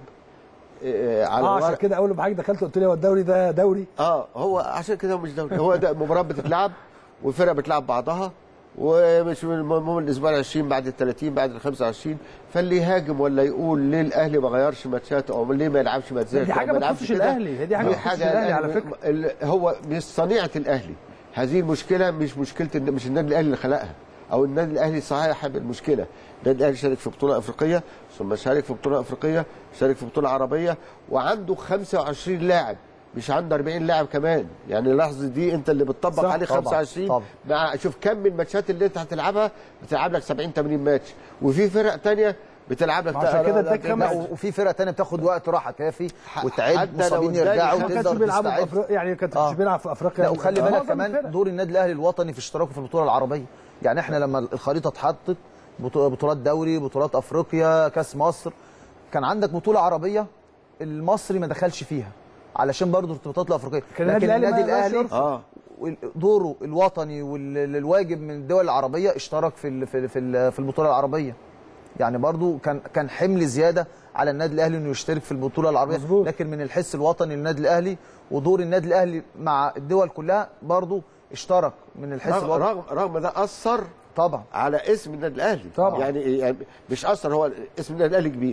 آه، على اه عشان ورق كده اول ما حضرتك دخلت قلت لي هو الدوري ده دوري اه هو عشان كده هو مش دوري هو ده مباراه بتتلعب والفرق بتلعب بعضها ومش من المهم الاسبوع ال 20 بعد ال 30 بعد ال 25 فاللي يهاجم ولا يقول ليه الاهلي ما غيرش ماتشاته او ليه ما يلعبش ماتشات دي أو حاجة ما يلعبش تخصش كده. الأهلي، هي دي حاجة ما تخصش الأهلي على فكرة. ال- هو مش صنيعه الاهلي هذه المشكله مش مشكله الن- مش النادي الاهلي اللي خلقها او النادي الاهلي صاحب المشكله النادي الاهلي شارك في بطوله افريقيه ثم شارك في بطوله افريقيه شارك في بطوله عربيه وعنده 25 لاعب مش عنده 40 لاعب كمان يعني اللحظه دي انت اللي بتطبق صح، عليه طبعاً، 25 طبعاً. مع شوف كم من الماتشات اللي انت هتلعبها بتلعب لك 70 80 ماتش وفي فرق تانية بتلعب لك عشان كده اداك لا خمس- وفي فرق تانية بتاخد وقت راحه كافي ح- وتعد حتى لو مصابين اداني يرجعوا خمس- ما كانش وتقدر بيلعبوا في تستعد افريقيا يعني كانت آه. مش بيلعب في افريقيا لا وخلي بالك معظم كمان الفرق. دور النادي الاهلي الوطني في اشتراكه في البطوله العربيه يعني احنا لما الخريطه اتحطت بطو- بطولات دوري بطولات افريقيا كاس مصر كان عندك بطوله عربيه المصري ما دخلش فيها علشان برضه الارتباطات الافريقيه كان النادي لكن الأهلي ما النادي يقدرش الاهلي يرفض. اه دوره الوطني والواجب من الدول العربيه اشترك في ال- في ال- في ال- في البطوله العربيه يعني برضو كان كان حمل زياده على النادي الاهلي انه يشترك في البطوله العربيه مظبوط. لكن من الحس الوطني للنادي الاهلي ودور النادي الاهلي مع الدول كلها برضو اشترك من الحس رغم, الوطني رغم, رغم ده اثر طبعا على اسم النادي الاهلي طبعا. يعني, يعني مش اثر هو اسم النادي الاهلي كبير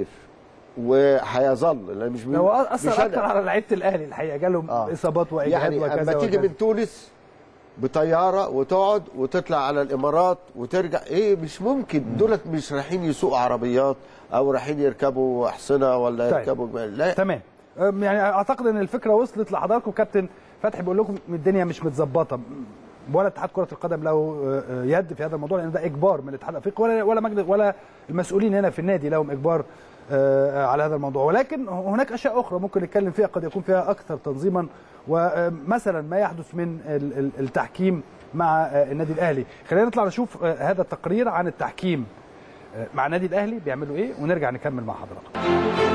وهيظل لأن مش هو مش اثر أنا. اكتر على لعيبه الاهلي الحقيقه جالهم آه. اصابات واجهاد يعني وكذا اما تيجي وكذا. من تونس بطياره وتقعد وتطلع على الامارات وترجع ايه مش ممكن دولت مش رايحين يسوقوا عربيات او رايحين يركبوا احصنه ولا طيب. يركبوا جمال. لا تمام أم، يعني اعتقد ان الفكره وصلت لحضراتكم كابتن فتحي بيقول لكم الدنيا مش متظبطه ولا اتحاد كره القدم له آه، آه، يد في هذا الموضوع لان ده اجبار من الاتحاد الافريقي ولا ولا مجلس ولا المسؤولين هنا في النادي لهم اجبار آه، على هذا الموضوع ولكن هناك اشياء اخرى ممكن نتكلم فيها قد يكون فيها اكثر تنظيما ومثلا ما يحدث من ال- ال- التحكيم مع آه، النادي الاهلي خلينا نطلع نشوف آه، هذا التقرير عن التحكيم آه، مع النادي الاهلي بيعملوا ايه ونرجع نكمل مع حضراتكم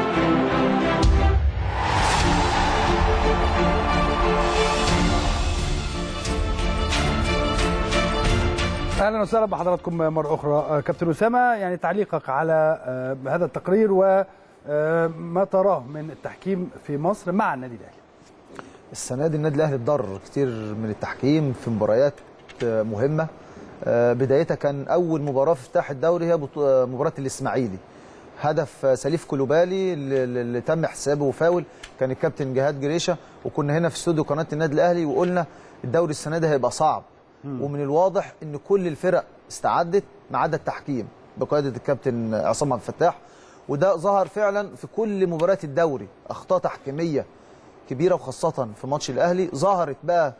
اهلا وسهلا بحضراتكم مره اخرى آه، كابتن اسامه يعني تعليقك على آه، هذا التقرير وما تراه من التحكيم في مصر مع النادي الاهلي السنه دي النادي الاهلي اتضرر كتير من التحكيم في مباريات آه، مهمه آه، بدايتها كان اول مباراه في افتتاح الدوري هي بطو- آه، مباراه الاسماعيلي هدف آه، سليف كلوبالي اللي اللي تم حسابه وفاول كان الكابتن جهاد جريشه وكنا هنا في استوديو قناه النادي الاهلي وقلنا الدوري السنه دي هيبقى صعب ومن الواضح ان كل الفرق استعدت ما عدا التحكيم بقياده الكابتن عصام عبد الفتاح وده ظهر فعلا في كل مباريات الدوري اخطاء تحكيميه كبيره وخاصه في ماتش الاهلي ظهرت بقى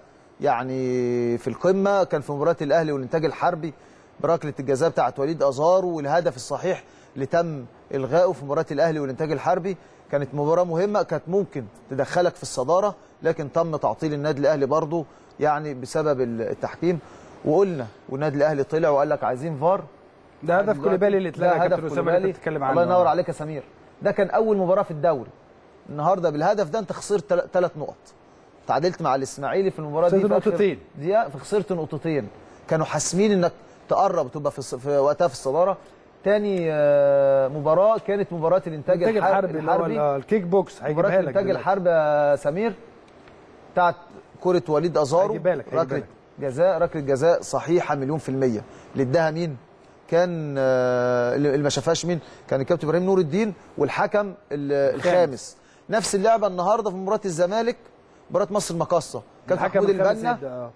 يعني في القمه كان في مباراه الاهلي والانتاج الحربي بركله الجزاء بتاعت وليد ازارو والهدف الصحيح اللي تم الغائه في مباراه الاهلي والانتاج الحربي كانت مباراه مهمه كانت ممكن تدخلك في الصداره لكن تم تعطيل النادي الاهلي برضه يعني بسبب التحكيم وقلنا والنادي الاهلي طلع وقال لك عايزين فار ده هدف كوليبالي اللي اتلغى ده يا هدف كابتن اسامه اللي كوليبالي انت بتتكلم عنه الله ينور عليك يا سمير ده كان اول مباراه في الدوري النهارده بالهدف ده انت خسرت ثلاث نقط تعادلت مع الاسماعيلي في المباراه دي خسرت في آخر نقطتين. دقيقه فخسرت نقطتين كانوا حاسمين انك تقرب تبقى في, الص- في وقتها في الصداره تاني آه، مباراه كانت مباراه الانتاج الانتاج الحربي, الحربي اللي هو ال- آه، الكيك بوكس مباراه هيجيبها لك الانتاج دلوقتي. الحربي يا سمير بتاعت كره وليد ازارو هيجيبها لك، هيجيبها ركله لك. جزاء ركله جزاء صحيحه مليون في الميه اللي اداها مين؟ كان آه، اللي ما شافهاش مين؟ كان الكابتن ابراهيم نور الدين والحكم ال- الخامس نفس اللعبه النهارده في مباراه الزمالك مباراه مصر المقاصه كان الحكم محمود الخامس البنا يبدأ، آه.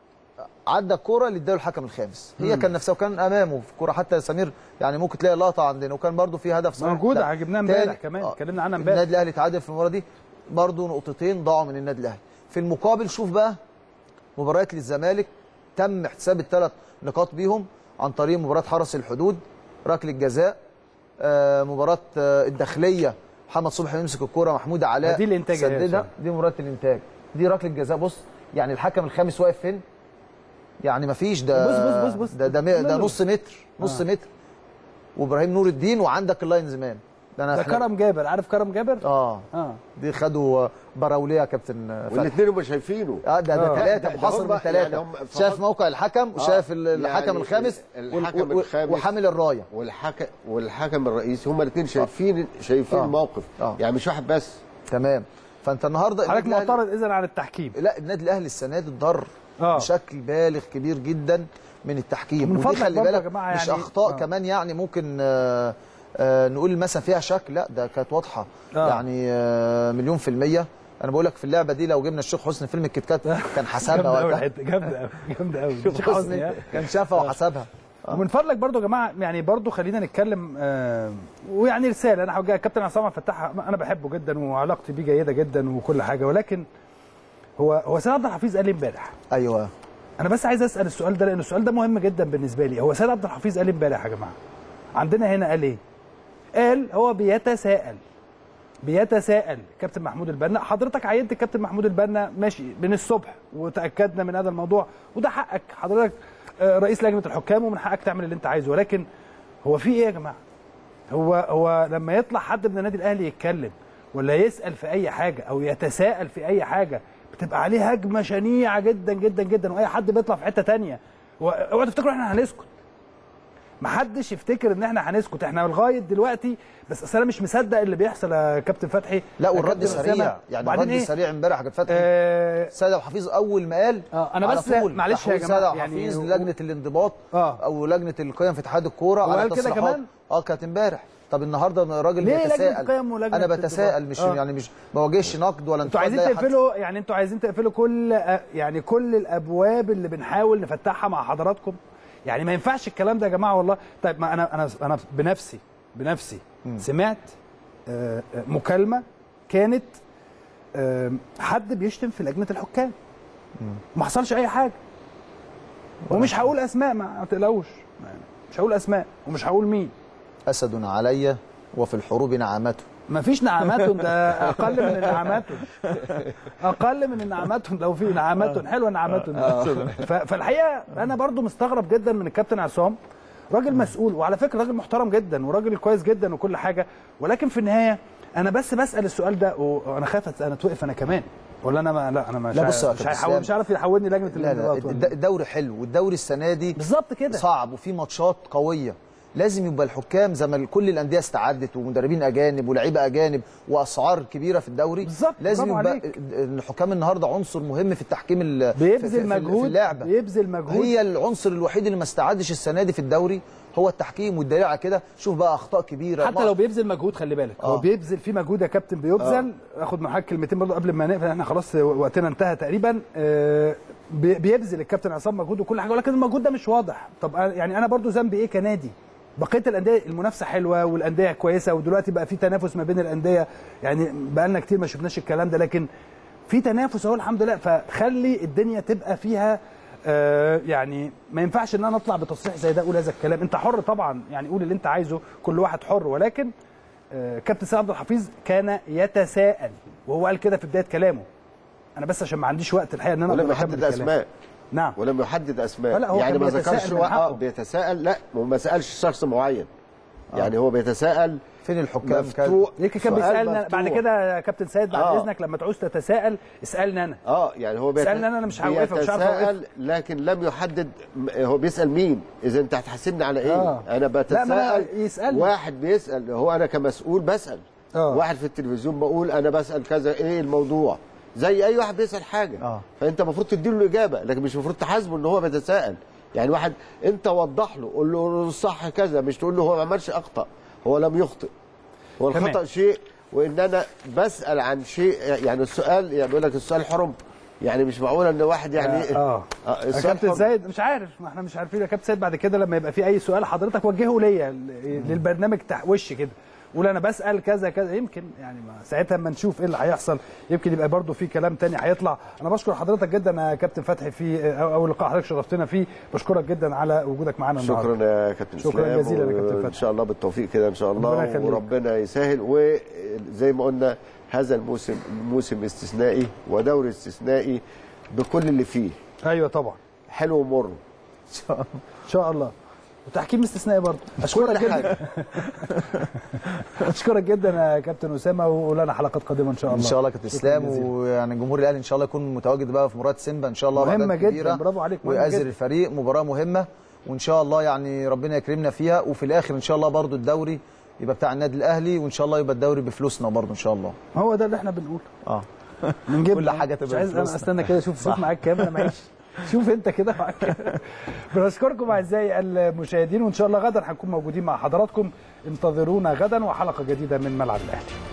عدى الكوره اللي اداله الحكم الخامس هي كان نفسها وكان امامه في الكوره حتى سمير يعني ممكن تلاقي لقطه عندنا وكان برضو في هدف صحيح موجودة، لا. عجبناها تاني- امبارح كمان، آه، اتكلمنا عنها امبارح. النادي الاهلي تعادل في المباراه دي برضو نقطتين ضاعوا من النادي الاهلي في المقابل شوف بقى مباريات للزمالك تم احتساب الثلاث نقاط بيهم عن طريق مباراه حرس الحدود ركله جزاء آه، مباراه آه، الداخليه محمد صبحي يمسك الكوره محمود علاء دي الإنتاج يا سددها هشام. دي مباراه الانتاج دي ركله جزاء بص يعني الحكم الخامس واقف فين يعني مفيش ده بص- بص- بص- بص. ده ده, ده لا، لا. نص متر نص متر وابراهيم نور الدين وعندك اللاينز مان ده انا ده إحنا- كرم جابر عارف كرم جابر؟ اه اه دي خدوا براوليه يا كابتن فتحي والاثنين هم شايفينه اه ده ده آه. ثلاثه ده- ده محاصر هم- من ثلاثه يعني هم شاف فقط- موقع الحكم وشاف آه، ال- الحكم يعني الخامس الحكم وال- وال- الخامس. وحامل الرايه والحكم والحكم الرئيسي هم الاثنين شايفين شايفين آه. الموقف آه. يعني مش واحد بس تمام فانت النهارده حضرتك النادي الأهلي- معترض اذا على التحكيم لا النادي الاهلي السنه دي اتضر آه. بشكل بالغ كبير جدا من التحكيم من ودي فضلك خلي برضه يا بالك جماعة مش يعني- اخطاء آه. كمان يعني ممكن آه آه نقول مثلا فيها شك لا ده كانت واضحه آه. يعني آه مليون في الميه انا بقول لك في اللعبه دي لو جبنا الشيخ حسني فيلم الكيت كات كان حسبها جامده قوي وقتها الحته جامده قوي جامده قوي الشيخ حسني كان شافها وحسبها ومن فضلك برضو يا جماعه يعني برضو خلينا نتكلم آه ويعني رساله انا هوجهها كابتن عصام عبد الفتاح انا بحبه جدا وعلاقتي بيه جيده جدا وكل حاجه ولكن هو هو سيد عبد الحفيظ قال لي امبارح ايوه انا بس عايز اسال السؤال ده لان السؤال ده مهم جدا بالنسبه لي هو سيد عبد الحفيظ قال امبارح يا جماعه عندنا هنا قال ايه قال هو بيتساءل بيتساءل كابتن محمود البنا حضرتك عينت الكابتن محمود البنا ماشي من الصبح وتاكدنا من هذا الموضوع وده حقك حضرتك آه، رئيس لجنه الحكام ومن حقك تعمل اللي انت عايزه ولكن هو في ايه يا جماعه هو هو لما يطلع حد من النادي الاهلي يتكلم ولا يسال في اي حاجه او يتساءل في اي حاجه بتبقى عليه هجمه شنيعه جدا جدا جدا واي حد بيطلع في حته تانية و- اوعوا تفتكروا احنا هنسكت محدش يفتكر ان احنا هنسكت احنا لغايه دلوقتي بس اصل انا مش مصدق اللي بيحصل يا كابتن فتحي لا يا والرد كابتن سريع أسامة. يعني وبعدين الرد إيه؟ سريع امبارح يا كابتن فتحي آه سيد عبد الحفيظ اول ما قال آه، أنا على بس طول معلش يا تحويل جماعة، سيد عبد يعني الحفيظ و- لجنه الانضباط آه. او لجنه القيم في اتحاد الكوره هو على قال كده تصريحات كمان؟ اه كانت امبارح طب النهارده الراجل ليه لجنة بيتساءل القيم ولجنة انا بتساءل مش الانضباط؟ آه. يعني مش ما واجهش نقد ولا انتوا انتقاد عايزين لأي حد. تقفلوا يعني انتوا عايزين تقفلوا كل يعني كل الابواب اللي بنحاول نفتحها مع حضراتكم يعني ما ينفعش الكلام ده يا جماعه والله طيب ما انا انا انا بنفسي بنفسي سمعت آه، آه، مكالمه كانت آه، حد بيشتم في لجنه الحكام ما حصلش اي حاجه ومش هقول اسماء ما تقلقوش يعني مش هقول اسماء ومش هقول مين اسد علي وفي الحروب نعمته ما فيش نعماتهم ده اقل من نعماتهم اقل من نعماتهم لو في نعماتهم حلوه نعماتهم ف- فالحقيقه انا برضو مستغرب جدا من الكابتن عصام راجل مسؤول وعلى فكره راجل محترم جدا وراجل كويس جدا وكل حاجه ولكن في النهايه انا بس بسال السؤال ده وانا خايف أت- انا اتوقف انا كمان ولا انا ما لا انا مش لا عارف- بص يا مش كابتن هيحول اسلام. مش عارف يحولني لجنه لا لا الانضباط ولا- الد- الدوري حلو والدوري السنه دي بالظبط كده صعب وفي ماتشات قويه لازم يبقى الحكام زي ما كل الانديه استعدت ومدربين اجانب ولاعيبه اجانب واسعار كبيره في الدوري بالظبط، لازم برافو يبقى عليك. الحكام النهارده عنصر مهم في التحكيم ال- في- في- بيبذل في- في مجهود اللعبه بيبذل مجهود هي العنصر الوحيد اللي ما استعدش السنه دي في الدوري هو التحكيم والدليل على كده شوف بقى اخطاء كبيره حتى ما- لو بيبذل مجهود خلي بالك هو آه. بيبذل في مجهود يا كابتن بيبذل اخد معاك كلمتين برضو قبل ما نقفل احنا خلاص وقتنا انتهى تقريبا آه، بي- بيبذل الكابتن عصام مجهود وكل حاجه ولكن المجهود ده مش واضح طب أنا- يعني انا برضو ذنبي ايه كنادي بقيه الانديه المنافسه حلوه والانديه كويسه ودلوقتي بقى في تنافس ما بين الانديه يعني بقى لنا كتير ما شفناش الكلام ده لكن في تنافس اهو الحمد لله فخلي الدنيا تبقى فيها آه يعني ما ينفعش ان انا اطلع بتصريح زي ده اقول هذا الكلام انت حر طبعا يعني قول اللي انت عايزه كل واحد حر ولكن آه كابتن سيد عبد الحفيظ كان يتساءل وهو قال كده في بدايه كلامه انا بس عشان ما عنديش وقت الحقيقه ان انا ولم أقدر أكمل يحدد الكلام. اسماء نعم ولم يحدد اسماء لا، هو يعني كان ما بيتساءل ذكرش من هو- حقه. اه بيتساءل لا هو ما سالش شخص معين يعني هو بيتساءل فين الحكام كان مفتوح يمكن كان سؤال بيسالنا بعد مفتوح. كده يا كابتن سيد بعد آه. اذنك لما تعوز تتساءل اسالني انا اه يعني هو بيت... سألني أنا، أنا مش هوقفك، مش عارف أوقفك. بيتساءل لكن لم يحدد م- هو بيسال مين اذا انت هتحاسبني على ايه آه. انا لا، ما بتساءل أنا يسألني. واحد بيسال هو انا كمسؤول بسال آه. واحد في التلفزيون بقول انا بسال كذا ايه الموضوع زي اي واحد بيسال حاجه آه. فانت المفروض تديله الاجابه لكن مش المفروض تحاسبه ان هو بيتساءل يعني واحد انت وضح له قول له الصح كذا مش تقول له هو ما عملش اخطا هو لم يخطئ هو تمام. الخطا شيء وان انا بسال عن شيء يعني السؤال يعني بيقول لك السؤال حرم يعني مش معقول ان واحد يعني اه آه، يا السؤال كابتن حرم. سيد مش عارف ما احنا مش عارفين يا كابتن سيد بعد كده لما يبقى في اي سؤال حضرتك وجهه ليا ل- للبرنامج تحت وش كده قول انا بسال كذا كذا يمكن يعني ما ساعتها اما نشوف ايه اللي هيحصل يمكن يبقى برضو في كلام تاني هيطلع انا بشكر حضرتك جدا يا كابتن فتحي في اول لقاء حضرتك شرفتنا فيه بشكرك جدا على وجودك معانا النهارده شكرا يا كابتن شكراً إسلام، جزيلاً يا كابتن وان فتحي. شاء الله بالتوفيق كده ان شاء ربنا الله يخليك. وربنا يسهل وزي ما قلنا هذا الموسم موسم استثنائي ودوري استثنائي بكل اللي فيه ايوه طبعا حلو ومر ان شاء الله وتحكيم استثنائي برضه اشكرك كل جدا حاجه اشكرك جدا يا كابتن اسامه ولنا حلقات قادمه ان شاء الله ان شاء الله كابتن شكراً اسلام جزيلاً. ويعني جمهور الاهلي ان شاء الله يكون متواجد بقى في مباراه سيمبا ان شاء الله مهمة بأعداد جداً، كبيرة برافو عليك، مهمة ويأزر جداً. الفريق مباراه مهمه وان شاء الله يعني ربنا يكرمنا فيها وفي الاخر ان شاء الله برضو الدوري يبقى بتاع النادي الاهلي وان شاء الله يبقى الدوري بفلوسنا برضو ان شاء الله هو ده اللي احنا بنقوله اه من جبنا كل حاجة تبقى مش عايز انا بفلوسنا. استنى كده اشوف شوف معاك كام انا معيش شوف انت كده معاك كام. بنشكركم اعزائي المشاهدين وان شاء الله غدا هنكون موجودين مع حضراتكم انتظرونا غدا وحلقه جديده من ملعب الاهلي